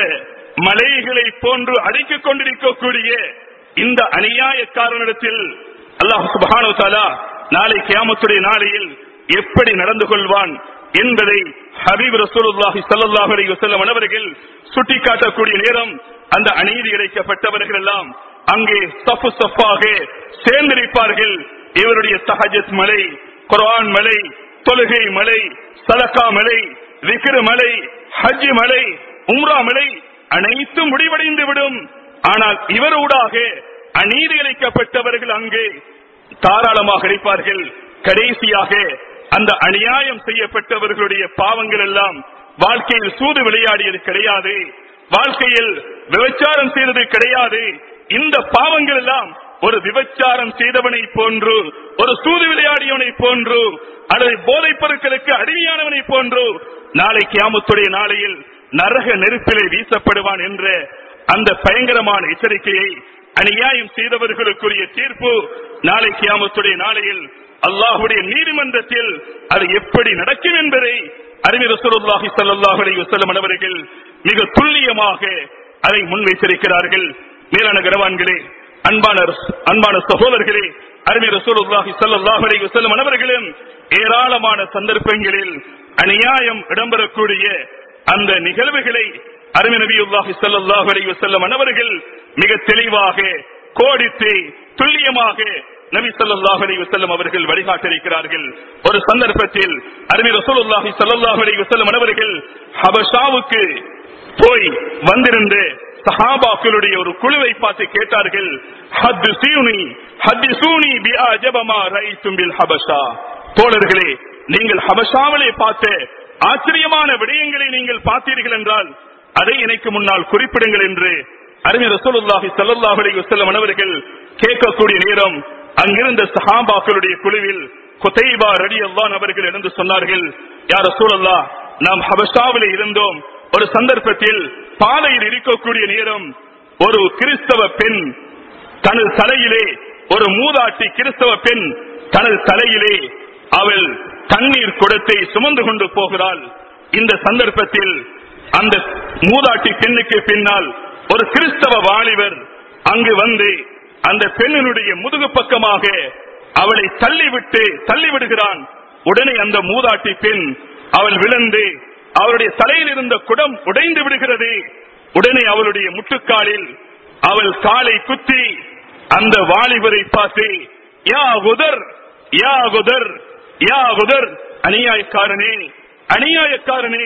மலைகளை போன்று அடித்துக் கொண்டிருக்கக்கூடிய இந்த அநியாய காரணத்தில் அல்லாஹ் சுபஹானு தாலா நாளை கியாமத்துடைய நாளையில் எப்படி நடந்து கொள்வான் என்பதை ஹபீப் ரசூலுல்லாஹி ஸல்லல்லாஹு அலைஹி வஸல்லம் அவர்கள் சுட்டிக்காட்டக்கூடிய நேரம் அந்த அநீதி இழைக்கப்பட்டவர்கள் எல்லாம் அங்கே சஃபு சஃபாக சேர்ந்திருப்பார்கள் இவருடைய தஹஜத் மலை குர்ஆன் மலை தொழுகை மலை சலக்கா மலை விக்ரு மலை ஹஜ் மலை உம்ரா மலை அனைத்தும் முடிவடைந்து விடும் ஆனால் இவரூடாக அநீதி இழைக்கப்பட்டவர்கள் அங்கே தாராளமாக இருப்பார்கள் கடைசியாக அந்த அநியாயம் செய்யப்பட்டவர்களுடைய பாவங்கள் எல்லாம் வாழ்க்கையில் சூது விளையாடியது கிடையாது வாழ்க்கையில் விபச்சாரம் செய்தது கிடையாது இந்த பாவங்கள் எல்லாம் ஒரு விபச்சாரம் செய்தவனை போன்று ஒரு சூது விளையாடியவனை போன்று அல்லது போதைப் பொருட்களுக்கு அடிமையானவனை போன்று நாளை கியாமத்துடைய நாளையில் நரக நெருப்பிலே வீசப்படுவான் என்ற அந்த பயங்கரமான எச்சரிக்கையை அநியாயம் செய்தவர்களுக்குரிய தீர்ப்பு நாளை கியாமத்துடைய நாளையில் அல்லாஹுடைய நீதிமன்றத்தில் அது எப்படி நடக்கும் என்பதை அறிஞர் ரசூலுல்லாஹி ஸல்லல்லாஹு அலைஹி வஸல்லம் அவர்கள் மிக துல்லியமாக அதை முன்வைத்திருக்கிறார்கள் மேலான கரவான்களே அன்பான அன்பான சகோதரர்களே அறிஞர் ரசூலுல்லாஹி ஸல்லல்லாஹு அலைஹி வஸல்லம் அவர்களும் ஏராளமான சந்தர்ப்பங்களில் அநியாயம் இடம்பெறக்கூடிய அந்த நிகழ்வுகளை அருமை நபியுல்லாஹி ஸல்லல்லாஹு அலைஹி வஸல்லம் அவர்கள் மிக தெளிவாக கோடித்து துல்லியமாக நபி ஸல்லல்லாஹு அலைஹி வஸல்லம் அவர்கள் வழிகாட்டியிருக்கிறார்கள் ஒரு சந்தர்ப்பத்தில் அருமை ரசூலுல்லாஹி ஸல்லல்லாஹு அலைஹி வஸல்லம் அவர்கள் ஹபஷாவுக்கு போய் வந்திருந்த சஹாபாக்களுடைய ஒரு குழுவை பார்த்து கேட்டார்கள் ஹத்து சீனி ஹத்தி சூனி பி அஜபமா ரைத்தும் பில் ஹபஷா தோழர்களே நீங்கள் ஹபஷாவிலே பார்த்த ஆச்சரியமான விடயங்களை நீங்கள் பார்த்தீர்கள் என்றால் அதை எனக்கு முன்னால் குறிப்பிடுங்கள் என்று அறிஞர் ரசூலுல்லாஹி ஸல்லல்லாஹு அலைஹி வஸல்லம் அவர்கள் கேட்கக்கூடிய நேரம் அங்கிருந்த சஹாபாக்களுடைய குழுவில் குதைபா ரலியல்லாஹு அவர்கள் எழுந்து சொன்னார்கள் யார் ரசூலுல்லாஹ் நாம் ஹபஷாவிலே இருந்தோம் ஒரு சந்தர்ப்பத்தில் பாதையில் இருக்கக்கூடிய நேரம் ஒரு கிறிஸ்தவ பெண் தனது தலையிலே ஒரு மூதாட்டி கிறிஸ்தவ பெண் தனது தலையிலே அவள் தண்ணீர் குடத்தை சுமந்து கொண்டு போகிறாள் இந்த சந்தர்ப்பத்தில் அந்த மூதாட்டி பெண்ணுக்கு பின்னால் ஒரு கிறிஸ்தவ வாலிபர் அங்கு வந்து அந்த பெண்ணினுடைய முதுகு பக்கமாக அவளை தள்ளிவிட்டு தள்ளிவிடுகிறான் உடனே அந்த மூதாட்டி பெண் அவள் விழுந்து அவளுடைய தலையில் இருந்த குடம் உடைந்து விடுகிறது உடனே அவளுடைய முட்டுக்காலில் அவள் காலை குத்தி அந்த வாலிபரை பார்த்து யா குதர் யா குதர் யா குதர் அநியாயக்காரனே அநியாயக்காரனே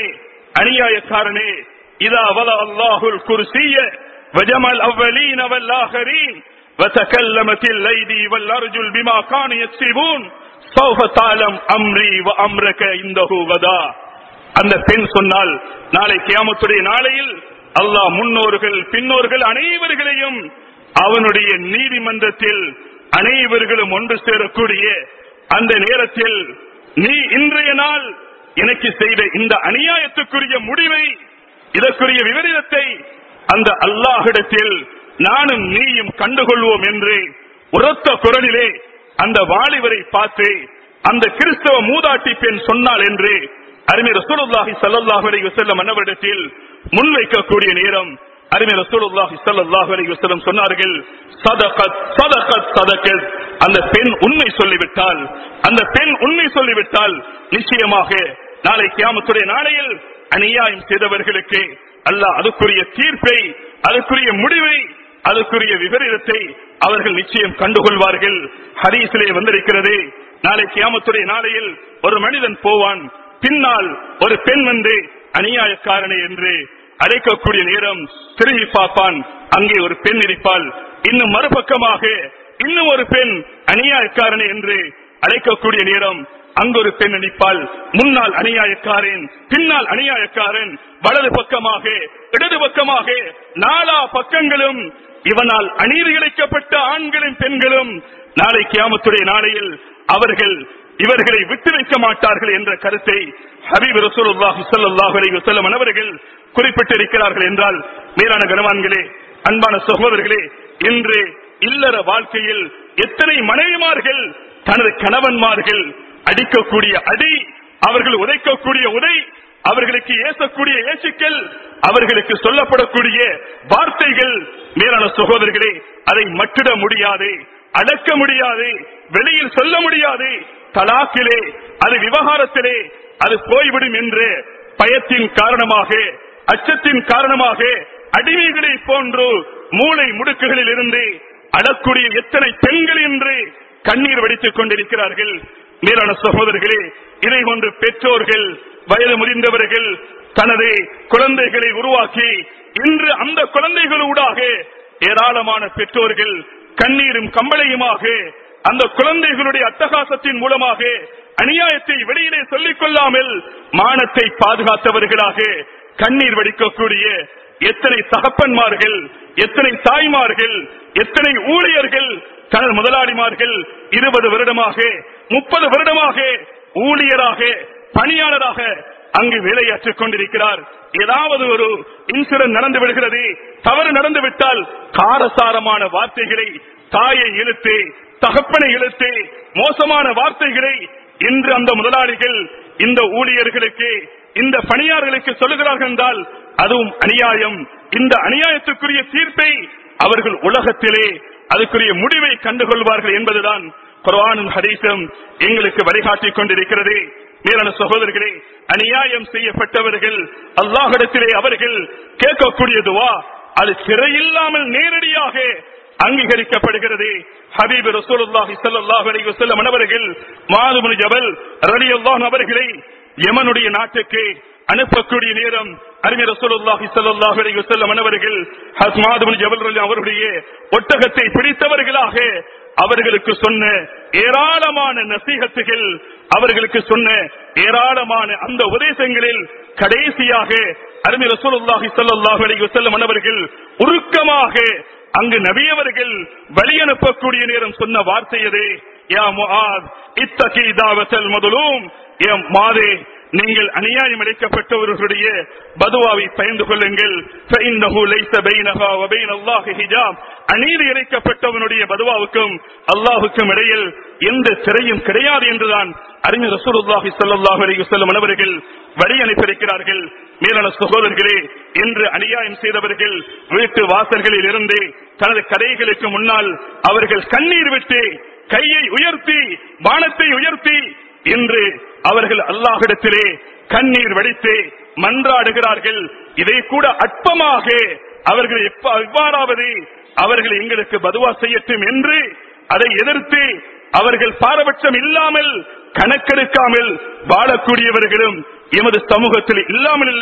அநியாயக்காரனே இதா வல அல்லாஹுல் குர்சிய வஜமல் அவ்வலீன வல்லாஹரீன் وتكلمت الأيدي والأرجل بما كانوا يكسبون سوف تعلم أمري وأمرك عنده غدا அந்த பெண் சொன்னால் நாளை கியாமத்துடைய நாளையில் அல்லாஹ் முன்னோர்கள் பின்னோர்கள் அனைவர்களையும் அவனுடைய நீதிமன்றத்தில் அனைவர்களும் ஒன்று சேரக்கூடிய அந்த நேரத்தில் நீ இன்றைய நாள் எனக்கு செய்த இந்த அநியாயத்துக்குரிய முடிவை இதற்குரிய விவரிதத்தை அந்த அல்லாஹிடத்தில் நானும் நீயும் கண்டுகொள்வோம் என்று உரத்த குரலிலே அந்த வாலிபரை பார்த்து அந்த கிறிஸ்தவ மூதாட்டி பெண் சொன்னாள் என்று அருமை ரசூலுல்லாஹி ஸல்லல்லாஹு அலைஹி வஸல்லம் அன்னவரிடத்தில் முன்வைக்கக்கூடிய நேரம் அருமை ரசூலுல்லாஹி ஸல்லல்லாஹு அலைஹி வஸல்லம் சொன்னார்கள் சதகத் சதகத் சதகத் அந்த பெண் உண்மை சொல்லிவிட்டால் அந்த பெண் உண்மை சொல்லிவிட்டால் நிச்சயமாக நாளை கியாமத்துடைய நாளையில் அநியாயம் செய்தவர்களுக்கு அல்லாஹ் அதுக்குரிய தீர்ப்பை அதுக்குரிய முடிவை அதுக்குரிய விபரீதத்தை அவர்கள் நிச்சயம் கண்டுகொள்வார்கள் ஹரீஸிலே வந்திருக்கிறது நாளை கியாமத்துடைய நாளையில் ஒரு மனிதன் போவான் பின்னால் ஒரு பெண் வந்து அநியாயக்காரனை என்று அழைக்கக்கூடிய நேரம் திரும்பி பார்ப்பான் அங்கே ஒரு பெண் இருப்பாள் இன்னும் மறுபக்கமாக இன்னும் ஒரு பெண் அநியாயக்காரனை என்று அழைக்கக்கூடிய நேரம் அங்கு ஒரு பெண் நிற்பாள் முன்னால் அநியாயக்காரன் பின்னால் அநியாயக்காரன் வலது பக்கமாக இடது பக்கமாக நாலா பக்கங்களும் இவனால் அநீதி இழைக்கப்பட்ட ஆண்களும் பெண்களும் நாளை கியாமத்துடைய நாளையில் அவர்கள் இவர்களை விட்டு வைக்க மாட்டார்கள் என்ற கருத்தை ஹபீப் ரசூலுல்லாஹி ஸல்லல்லாஹு அலைஹி வஸல்லம் அவர்கள் குறிப்பிட்டிருக்கிறார்கள் என்றால் மேலான கனவான்களே அன்பான சகோதரர்களே இன்று இல்லற வாழ்க்கையில் எத்தனை மனைவிமார்கள் தனது கணவன்மார்கள் அடிக்கக்கூடிய அடி அவர்கள் உதைக்கக்கூடிய உதை அவர்களுக்கு ஏசக்கூடிய ஏசுக்கள் அவர்களுக்கு சொல்லப்படக்கூடிய வார்த்தைகள் மேலான சகோதரர்களே அதை மட்டிட முடியாது அடக்க முடியாது வெளியில் சொல்ல முடியாது தலாக்கிலே அது விவகாரத்திலே அது போய்விடும் என்று பயத்தின் காரணமாக அச்சத்தின் காரணமாக அடிமைகளை போன்று மூளை முடுக்குகளில் இருந்து அடக்கூடிய எத்தனை பெண்கள் என்று கண்ணீர் வடித்துக் கொண்டிருக்கிறார்கள் மேலான சகோதரர்களே இதை கொண்டு பெற்றோர்கள் வயது முதிர்ந்தவர்கள் தனது குழந்தைகளை உருவாக்கி இன்று அந்த குழந்தைகளூடாக ஏராளமான பெற்றோர்கள் கண்ணீரும் கம்பளையுமாக அந்த குழந்தைகளுடைய அட்டகாசத்தின் மூலமாக அநியாயத்தை வெளியிலே சொல்லிக் கொள்ளாமல் மானத்தை பாதுகாத்தவர்களாக கண்ணீர் வடிக்கக்கூடிய எத்தனை தகப்பன்மார்கள் எத்தனை தாய்மார்கள் எத்தனை ஊழியர்கள் தனது முதலாளிமார்கள் இருபது வருடமாக முப்பது வருடமாக ஊழியராக பணியாளராக அங்கு வேலையாற்றிக் கொண்டிருக்கிறார் ஏதாவது ஒரு இன்சிடென்ட் நடந்து விடுகிறது தவறு நடந்து விட்டால் காரசாரமான வார்த்தைகளை தாயை இழுத்து தகப்பனை இழுத்து மோசமான வார்த்தைகளை இன்று அந்த முதலாளிகள் இந்த ஊழியர்களுக்கு இந்த பணியாளர்களுக்கு சொல்லுகிறார்கள் என்றால் அதுவும் அநியாயம் இந்த அநியாயத்துக்குரிய தீர்ப்பை அவர்கள் உலகத்திலே அதுக்குரிய முடிவை கண்டுகொள்வார்கள் என்பதுதான் குர்ஆனும் ஹதீஸும் எங்களுக்கு வழிகாட்டிக் கொண்டிருக்கிறது மேலான சகோதரர்களே அநியாயம் செய்யப்பட்டவர்கள் அல்லாஹிடத்திலே அவர்கள் கேட்கக்கூடிய துவா அது சிறையில்லாமல் நேரடியாக அங்கீகரிக்கப்படுகிறது ஹபீப் ரசூலுல்லாஹி ஸல்லல்லாஹு அலைஹி வஸல்லம் அவர்கள் மாதுபுன் ஜபல் ரலியல்லாஹு அவர்களை யமனுடைய நாட்டுக்கு அனுப்பக்கூடிய நேரம் அறிஞர் ரசூலுல்லாஹி ஸல்லல்லாஹு அலைஹி வஸல்லம் அவர்கள் ஹஸ்மாத் பின் ஜபல் ரலி அவருடைய ஒட்டகத்தை பிடித்தவர்களாக அவர்களுக்கு சொன்ன ஏராளமான நசீகத்துகள் அவர்களுக்கு சொன்ன ஏராளமான அந்த உபதேசங்களில் கடைசியாக அருமை ரசூலுல்லாஹி ஸல்லல்லாஹு அலைஹி வஸல்லம் அவர்கள் உருக்கமாக அங்கு நபியவர்கள் வழி அனுப்பக்கூடிய நேரம் சொன்ன வார்த்தை எது யா முஆத் இத்தகி தாவத்தல் முதலும் எம் மாதே நீங்கள் அநியாயம் அளிக்கப்பட்டவர்களுடைய பதுவாவை பயந்து கொள்ளுங்கள் فإنه ليس بينها وبين الله حجاب அநீதி இழைக்கப்பட்டவனுடைய பதுவாவுக்கும் அல்லாஹுக்கும் இடையில் எந்த திரையும் கிடையாது என்றுதான் அறிஞர் ரசூலுல்லாஹி ஸல்லல்லாஹு அலைஹி வஸல்லம் அவர்கள் வழி அனுப்பியிருக்கிறார்கள் மேலான சகோதரர்களே இன்று அநியாயம் செய்தவர்கள் வீட்டு வாசல்களில் இருந்து தனது கடைகளுக்கு முன்னால் அவர்கள் கண்ணீர் விட்டு கையை உயர்த்தி வானத்தை உயர்த்தி இன்று அவர்கள் அல்லாஹிடத்திலே கண்ணீர் வடித்து மன்றாடுகிறார்கள் இதை கூட அற்பமாக அவர்கள் எப்ப எவ்வாறாவது அவர்கள் எங்களுக்கு பதுவா செய்யட்டும் என்று அதை எதிர்த்து அவர்கள் பாரபட்சம் இல்லாமல் கணக்கெடுக்காமல் வாழக்கூடியவர்களும் எமது சமூகத்தில் இல்லாமல் இல்லை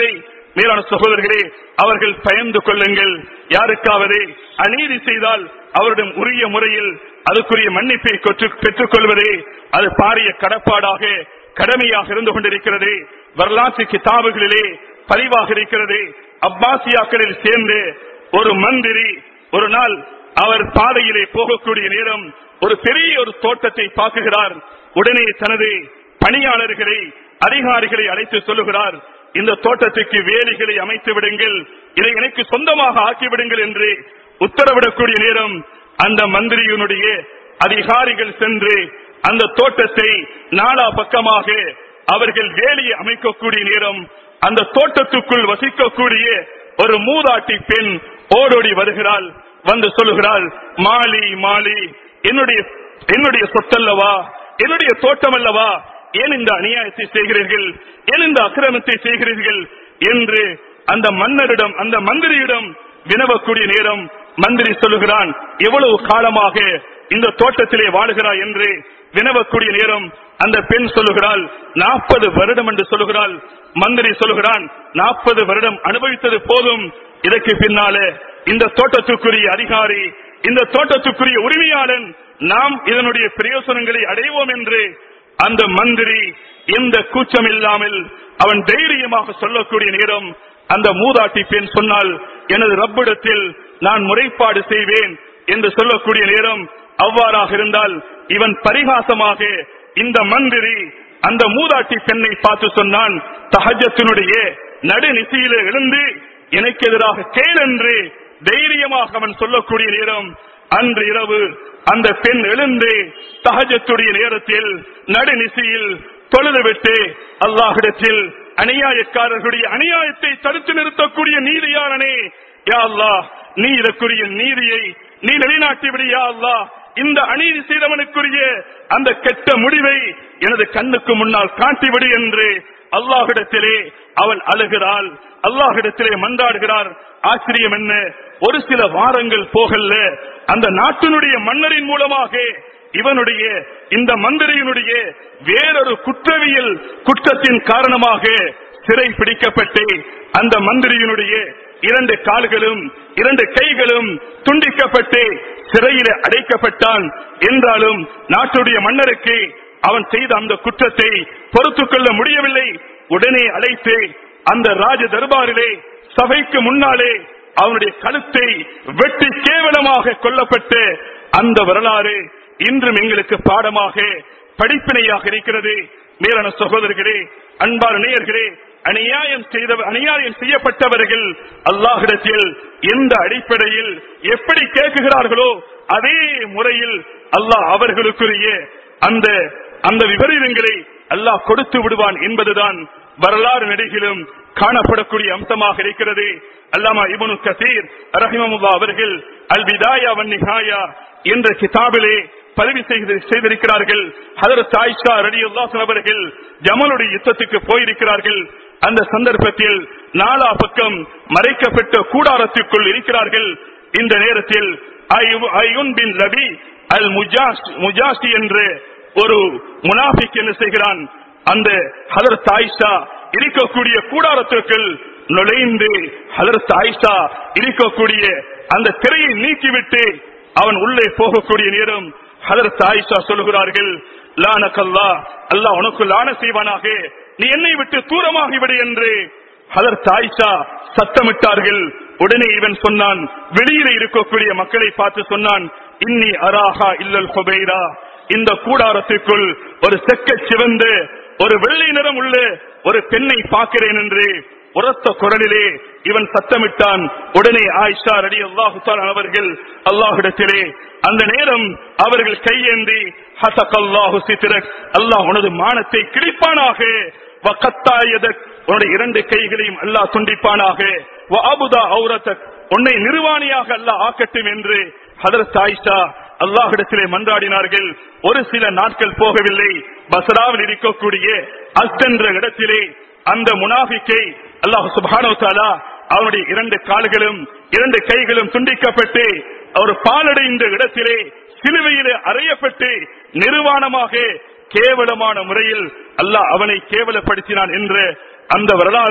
மேலான சகோதரர்களே அவர்கள் பயந்து கொள்ளுங்கள் யாருக்காவது அநீதி செய்தால் அவரிடம் உரிய முறையில் அதுக்குரிய மன்னிப்பை கொற்று- பெற்றுக் கொள்வதே அது பாரிய கடப்பாடாக கடமையாக இருந்து கொண்டிருக்கிறது வரலாற்று கிதாபுகளிலே பதிவாக இருக்கிறது அப்பாசியாக்களில் சேர்ந்து ஒரு மந்திரி ஒரு நாள் அவர் பாதையிலே போகக்கூடிய நேரம் ஒரு பெரிய ஒரு தோட்டத்தை பார்க்குகிறார் உடனே தனது பணியாளர்களை அதிகாரிகளை அழைத்து சொல்லுகிறார் இந்த தோட்டத்துக்கு வேலிகளை அமைத்து விடுங்கள் இதை எனக்கு சொந்தமாக ஆக்கிவிடுங்கள் என்று உத்தரவிடக்கூடிய நேரம் அந்த மந்திரியினுடைய அதிகாரிகள் சென்று அந்த தோட்டத்தை நாலா பக்கமாக அவர்கள் வேலியை அமைக்கக்கூடிய நேரம் அந்த தோட்டத்துக்குள் வசிக்கக்கூடிய ஒரு மூதாட்டி பெண் ஓடோடி வருகிறாள் வந்து சொல்லுகிறாள் மாலி மாலி என்னுடைய என்னுடைய சொத்தல்லவா என்னுடைய தோட்டம் அல்லவா ஏன் இந்த அநியாயத்தை செய்கிறீர்கள் ஏன் இந்த அக்கிரமத்தை செய்கிறீர்கள் என்று அந்த மன்னரிடம் அந்த மந்திரியிடம் வினவக்கூடிய நேரம் மந்திரி சொல்லுகிறான் எவ்வளவு காலமாக இந்த தோட்டத்திலே வாழுகிறாய் என்று வினவக்கூடிய நேரம் அந்த பெண் சொல்லுகிறாள் நாற்பது வருடம் என்று சொல்லுகிறாள் மந்திரி சொல்லுகிறான் நாற்பது வருடம் அனுபவித்தது போதும் இதற்கு பின்னாலே இந்த தோட்டத்துக்குரிய அதிகாரி இந்த தோட்டத்துக்குரிய உரிமையாளன் நாம் இதனுடைய பிரயோசனங்களை அடைவோம் என்று அந்த மந்திரி எந்த கூச்சம் இல்லாமல் அவன் தைரியமாக சொல்லக்கூடிய நேரம் அந்த மூதாட்டி பெண் சொன்னால் எனது ரப்பிடத்தில் நான் முறைப்பாடு செய்வேன் என்று சொல்லக்கூடிய நேரம் அவ்வாறாக இருந்தால் இவன் பரிகாசமாக இந்த மந்திரி அந்த மூதாட்டி பெண்ணை பார்த்து சொன்னான் தஹஜத்தினுடைய நடுநிசையில எழுந்து எனக்கு எதிராக கேள் என்று தைரியமாக அவன் சொல்லக்கூடிய நேரம் அன்று இரவு அந்த பெண் எழுந்து தஹஜத்துடைய நேரத்தில் நடுநிசையில் தொழுதுவிட்டு அல்லாஹிடத்தில் அநியாயக்காரர்களுடைய அநியாயத்தை தடுத்து நிறுத்தக்கூடிய நீதியாளனே யா அல்லாஹ் நீ இதற்குரிய நீதியை நீ நிலைநாட்டி விடு யா அல்லாஹ் இந்த அநீதி செய்தவனுக்குரிய அந்த கெட்ட முடிவை எனது கண்ணுக்கு முன்னால் காட்டிவிடு என்று அல்லாஹிடத்திலே அவள் அழுகிறாள் அல்லாஹிடத்திலே மன்றாடுகிறார் ஆச்சரியம் என்ன ஒரு சில வாரங்கள் போகல்ல அந்த நாட்டினுடைய மன்னரின் மூலமாக இவனுடைய இந்த மந்திரியினுடைய வேறொரு குற்றவியல் குற்றத்தின் காரணமாக சிறை பிடிக்கப்பட்டு அந்த மந்திரியினுடைய இரண்டு கால்களும் இரண்டு கைகளும் துண்டிக்கப்பட்டு சிறையில் அடைக்கப்பட்டான் என்றாலும் நாட்டுடைய மன்னருக்கு அவன் செய்த அந்த குற்றத்தை பொறுத்துக் கொள்ள முடியவில்லை உடனே அழைத்து அந்த ராஜ தர்பாரிலே சபைக்கு முன்னாலே அவனுடைய கழுத்தை வெட்டி கேவலமாக கொல்லப்பட்ட அந்த வரலாறு இன்றும் எங்களுக்கு பாடமாக படிப்பினையாக இருக்கிறது மேலான சகோதரர்களே அன்பான நேயர்களே அநியாயம் செய்த அநியாயம் செய்யப்பட்டவர்கள் அல்லாஹிடத்தில் எந்த அடிப்படையில் எப்படி கேட்குகிறார்களோ அதே முறையில் அல்லாஹ் அவர்களுக்குரிய அந்த அந்த விபரீதங்களை அல்லாஹ் கொடுத்து விடுவான் என்பதுதான் வரலாறு நடிகிலும் காணப்படக்கூடிய அம்சமாக இருக்கிறது அல்லாமா இபனு கசீர் ரஹிமமுல்லா அவர்கள் அல் விதாயா வன் நிஹாயா என்ற கிதாபிலே பதிவு செய்து செய்திருக்கிறார்கள் ஹதரத் ஆயிஷா ரலியல்லாஹு அவர்கள் ஜமலுடைய யுத்தத்துக்கு போயிருக்கிறார்கள் அந்த சந்தர்ப்பத்தில் நாலா பக்கம் மறைக்கப்பட்ட கூடாரத்திற்குள் இருக்கிறார்கள் இந்த நேரத்தில் ஐ- ஐயுன் பின் லபி அல் முஜாஸ் முஜாசி என்று ஒரு முனாஃபிக் என்ன செய்கிறான் அந்த ஹதரத் ஆயிஷா இருக்கக்கூடிய கூடாரத்திற்குள் நுழைந்து ஹதரத் ஆயிஷா இருக்கக்கூடிய அந்த திரையை நீக்கிவிட்டு அவன் உள்ளே போகக்கூடிய நேரம் ஹதரத் ஆயிஷா சொல்லுகிறார்கள் லானக்கல்லா அல்லாஹ் உனக்கு லான செய்வானாக நீ என்னை விட்டு தூரமாகி விடு என்று ஹதரத் ஆயிஷா சத்தமிட்டார்கள் உடனே இவன் சொன்னான் வெளியில இருக்கக்கூடிய மக்களை பார்த்து சொன்னான் இன்னி அராஹா இல்லல் ஹுபைரா இந்த கூடாரத்திற்குள் ஒரு செக்கச் சிவந்து ஒரு வெள்ளை நிறம் உள்ள ஒரு பெண்ணை பார்க்கிறேன் என்று உரத்த குரலிலே இவன் சத்தமிட்டான் உடனே ஆயிஷா ரடி அல்லாஹு அவர்கள் அல்லாஹிடத்திலே அந்த நேரம் அவர்கள் கையேந்தி ஹசக் அல்லாஹு சித்திரக் அல்லாஹ் உனது மானத்தை கிழிப்பானாக வக்கத்தாயதக் உன்னுடைய இரண்டு கைகளையும் அல்லாஹ் துண்டிப்பானாக வ அபுதா ஔரத்தக் உன்னை நிர்வாணியாக அல்லாஹ் ஆக்கட்டும் என்று ஹதரத் ஆயிஷா அல்லாஹிடத்திலே மன்றாடினார்கள் ஒரு சில நாட்கள் போகவில்லை பசராவில் இருக்கக்கூடிய அஸ்த் என்ற இடத்திலே அந்த முனாஃபிக்கை அல்லாஹ் சுப்ஹானஹு தஆலா அவனுடைய இரண்டு கால்களும் இரண்டு கைகளும் துண்டிக்கப்பட்டு அவர் பாலடைந்த இடத்திலே சிலுவையிலே அறையப்பட்டு நிர்வாணமாக கேவலமான முறையில் அல்லாஹ் அவனை கேவலப்படுத்தினான் என்ற அந்த வரலாறும்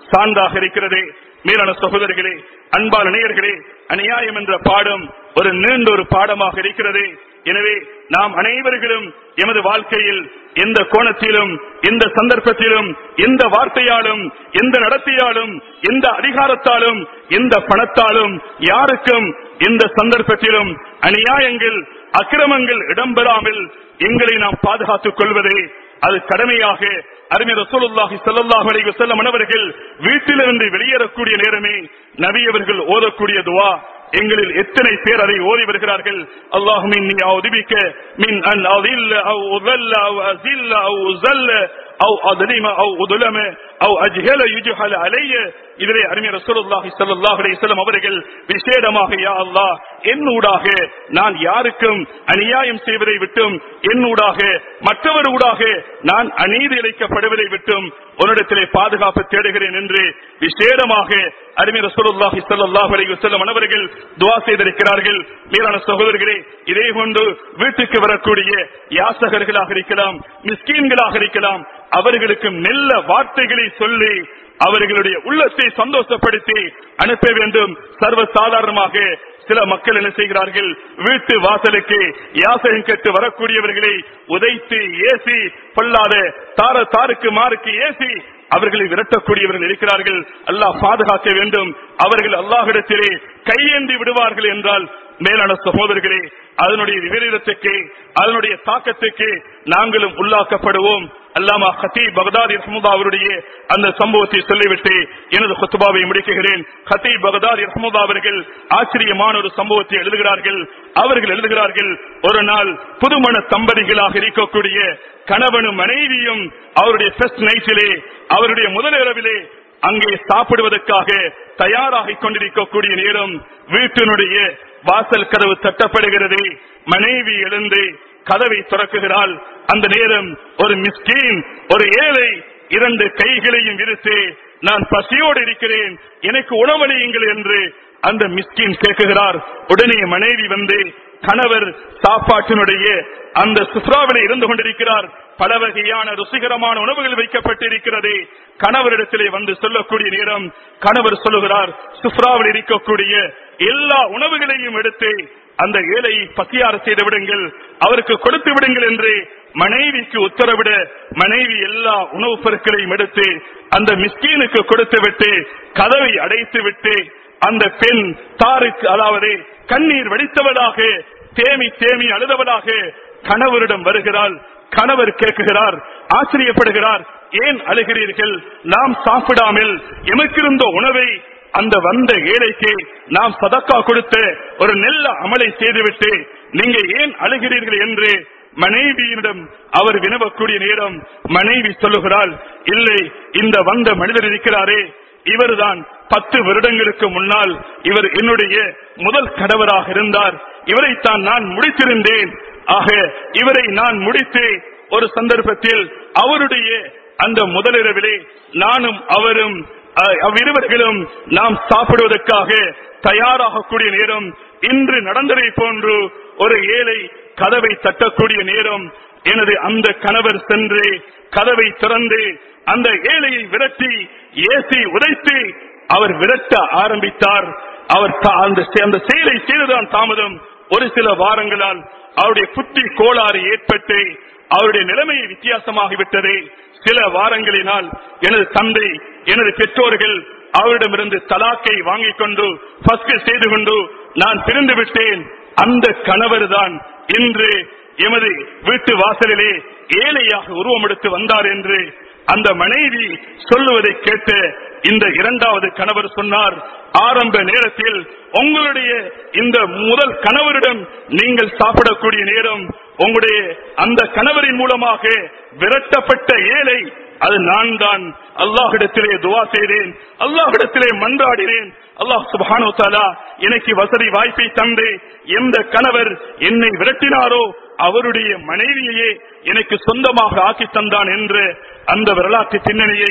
சான்றாக இருக்கிறது மேலான சகோதரர்களே அன்பான நேயர்களே அநியாயம் என்ற பாடம் ஒரு நீண்ட ஒரு பாடமாக இருக்கிறது எனவே நாம் அனைவர்களும் எமது வாழ்க்கையில் எந்த கோணத்திலும் எந்த சந்தர்ப்பத்திலும் எந்த வார்த்தையாலும் எந்த நடத்தையாலும் எந்த அதிகாரத்தாலும் எந்த பணத்தாலும் யாருக்கும் எந்த சந்தர்ப்பத்திலும் அநியாயங்கள் அக்கிரமங்கள் இடம்பெறாமல் எங்களை நாம் பாதுகாத்துக் கொள்வதே அது கடமையாக அருமை ரசூலுல்லாஹி ஸல்லல்லாஹு அலைஹி வஸல்லம் அவர்கள் வீட்டிலிருந்து வெளியேறக்கூடிய நேரமே நபி அவர்கள் ஓதக்கூடிய துஆ எங்களில் எத்தனை பேர் அதை ஓதி வருகிறார்கள் அல்லாஹும் இன்னி அவுதிபிக்க மின் அன் அதில்ல அவ் உதல்ல அவ் அசில்ல அவ் உசல்ல அவ் அதுலிம அவ் உதுலம அவ் அஜ்ஹல யுஜ்ஹல அலைய இதிலே அருமை ரசூலுல்லாஹி ஸல்லல்லாஹு அலைஹி வஸல்லம் அவர்கள் விசேடமாக யா அல்லாஹ் என்னூடாக நான் யாருக்கும் அநியாயம் செய்வதை விட்டும் என்னூடாக மற்றவர் ஊடாக நான் அநீதி இழைக்கப்படுவதை விட்டும் உன்னிடத்திலே பாதுகாப்பு தேடுகிறேன் என்று விசேடமாக அருமை ரசூலுல்லாஹி ஸல்லல்லாஹு அலைஹி வஸல்லம் அவர்கள் துஆ செய்திருக்கிறார்கள் மேலான சகோதரர்களே இதே போன்று வீட்டுக்கு வரக்கூடிய யாசகர்களாக இருக்கலாம் மிஸ்கீன்களாக இருக்கலாம் அவர்களுக்கு மெல்ல வார்த்தைகளை சொல்லி அவர்களுடைய உள்ளத்தை சந்தோஷப்படுத்தி அனுப்ப வேண்டும் சர்வ சாதாரணமாக சில மக்கள் என்ன செய்கிறார்கள் வீட்டு வாசலுக்கு யாசகம் கேட்டு வரக்கூடியவர்களை உதைத்து ஏசி பொல்லாத தார தாருக்கு மாருக்கு ஏசி அவர்களை விரட்டக்கூடியவர்கள் இருக்கிறார்கள் அல்லாஹ் பாதுகாக்க வேண்டும் அவர்கள் அல்லாஹிடத்திலே கையேந்தி விடுவார்கள் என்றால் மேலான சகோதரர்களே அதனுடைய விபரீதத்துக்கு அதனுடைய தாக்கத்துக்கு நாங்களும் உள்ளாக்கப்படுவோம் அல்லாமா ஹத்தீப் பகதாதி ரஹமுதா அவருடைய அந்த சம்பவத்தை சொல்லிவிட்டு எனது குத்துபாவை முடிக்குகிறேன் ஹத்தீப் பகதாதி ரஹமுதா அவர்கள் ஆச்சரியமான ஒரு சம்பவத்தை எழுதுகிறார்கள் அவர்கள் எழுதுகிறார்கள் ஒரு நாள் புதுமண தம்பதிகளாக இருக்கக்கூடிய கணவனும் மனைவியும் அவருடைய ஃபர்ஸ்ட் நைட்டிலே அவருடைய முதல் இரவிலே அங்கே சாப்பிடுவதற்காக தயாராகிக் கொண்டிருக்கக்கூடிய நேரம் வீட்டினுடைய வாசல் கதவு தட்டப்படுகிறது மனைவி எழுந்து கதவை திறக்குகிறாள் அந்த நேரம் ஒரு மிஸ்கீன் ஒரு ஏழை இரண்டு கைகளையும் விரித்து நான் பசியோடு இருக்கிறேன் எனக்கு உணவளியுங்கள் என்று அந்த மிஸ்கின் கேட்குகிறார் உடனே மனைவி வந்து கணவர் சாப்பாட்டினுடைய அந்த சுப்ராவிலே இருந்து கொண்டிருக்கிறார் பல வகையான ருசிகரமான உணவுகள் வைக்கப்பட்டிருக்கிறது கணவரிடத்திலே வந்து சொல்லக்கூடிய நேரம் கணவர் சொல்லுகிறார் சுப்ராவில் இருக்கக்கூடிய எல்லா உணவுகளையும் எடுத்து அந்த ஏழையை பசியார செய்து விடுங்கள் அவருக்கு கொடுத்து விடுங்கள் என்று மனைவிக்கு உத்தரவிட மனைவி எல்லா உணவுப் பொருட்களையும் எடுத்து அந்த மிஸ்கீனுக்கு கொடுத்து விட்டு கதவை அடைத்து விட்டு அந்த பெண் தாருக்கு அதாவது கண்ணீர் வடித்தவளாக தேமி தேமி அழுதவளாக கணவரிடம் வருகிறாள் கணவர் கேட்குகிறார் ஆச்சரியப்படுகிறார் ஏன் அழுகிறீர்கள் நாம் சாப்பிடாமல் எமக்கிருந்த உணவை அந்த வந்த ஏழைக்கு நாம் சதக்கா கொடுத்த ஒரு நெல்ல அமலை செய்துவிட்டு நீங்க ஏன் அழுகிறீர்கள் என்று மனைவியிடம் அவர் வினவக்கூடிய நேரம் மனைவி சொல்லுகிறாள் இல்லை இந்த வந்த மனிதர் இருக்கிறாரே இவர்தான் பத்து வருடங்களுக்கு முன்னால் இவர் என்னுடைய முதல் கணவராக இருந்தார் இவரைத்தான் நான் முடித்திருந்தேன் ஆக இவரை நான் முடித்து ஒரு சந்தர்ப்பத்தில் அவருடைய அந்த முதலிரவிலே நானும் அவரும் அஹ், அவ்விருவர்களும் நாம் சாப்பிடுவதற்காக தயாராகக்கூடிய நேரம் இன்று நடந்ததை போன்று ஒரு ஏழை கதவை தட்டக்கூடிய நேரம் எனது அந்த கணவர் சென்று கதவை திறந்து அந்த ஏழையை விரட்டி ஏசி உதைத்து அவர் விரட்ட ஆரம்பித்தார் அவர் தா- அந்த செ- அந்த செயலை செய்ததான் தாமதம் ஒரு சில வாரங்களால் அவருடைய புத்தி கோளாறு ஏற்பட்டு அவருடைய நிலைமை வித்தியாசமாகிவிட்டது சில வாரங்களினால் எனது தந்தை எனது பெற்றோர்கள் அவரிடமிருந்து தலாக்கை வாங்கிக் கொண்டு ஃபஸ்ட் செய்து கொண்டு நான் பிரிந்து விட்டேன் அந்த கணவர் தான் இன்று எமது வீட்டு வாசலிலே ஏழையாக உருவமெடுத்து வந்தார் என்று அந்த மனைவி சொல்லுவதை கேட்டு இந்த இரண்டாவது கணவர் சொன்னார் ஆரம்ப நேரத்தில் உங்களுடைய இந்த முதல் கணவரிடம் நீங்கள் சாப்பிடக்கூடிய நேரம் உங்களுடைய அந்த கணவரின் மூலமாக விரட்டப்பட்ட ஏழை அது நான் தான் அல்லாஹிடத்திலே துவா செய்தேன் அல்லாஹிடத்திலே மன்றாடினேன் அல்லாஹ் சுபானோ தாலா எனக்கு வசதி வாய்ப்பை தந்து எந்த கணவர் என்னை விரட்டினாரோ அவருடைய மனைவியையே எனக்கு சொந்தமாக ஆக்கி தந்தான் என்று அந்த வரலாற்று பின்னணியை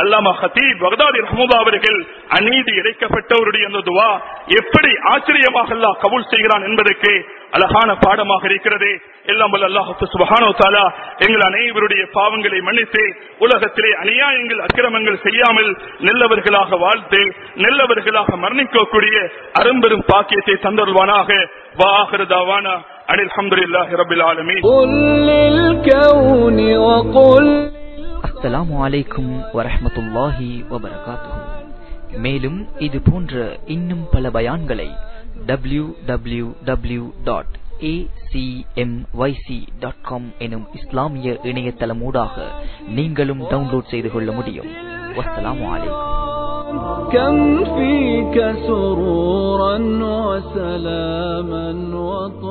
அல்லாமா ஹதீப் பகதாதி ரஹமுல்லா அவர்கள் அநீதி இழைக்கப்பட்டவருடைய அந்த துவா எப்படி ஆச்சரியமாக அல்லாஹ் கபூல் செய்கிறான் என்பதற்கு அழகான பாடமாக இருக்கிறது எல்லாம் வல்ல அல்லாஹ் சுபஹானோ தாலா எங்கள் அனைவருடைய பாவங்களை மன்னித்து உலகத்திலே அநியாயங்கள் அக்கிரமங்கள் செய்யாமல் நல்லவர்களாக வாழ்த்து நல்லவர்களாக மரணிக்கக்கூடிய அரும்பெரும் பாக்கியத்தை தந்தருவானாக வாஹிருதாவானா அனில் அல்ஹம்துலில்லாஹி ரபில் ஆலமீன் قل للكون وقل அஸ்ஸலாமு அலைக்கும் வரஹ்மத்துல்லாஹி வபரகாத்துஹு மேலும் இது போன்ற இன்னும் பல பயான்களை W W W dot dot com எனும் இஸ்லாமிய இணையதளமூடாக நீங்களும் டவுன்லோட் செய்து கொள்ள முடியும் வஸ்ஸலாமு அலைக்கும் كم فيك سرورا وسلاما وطهورا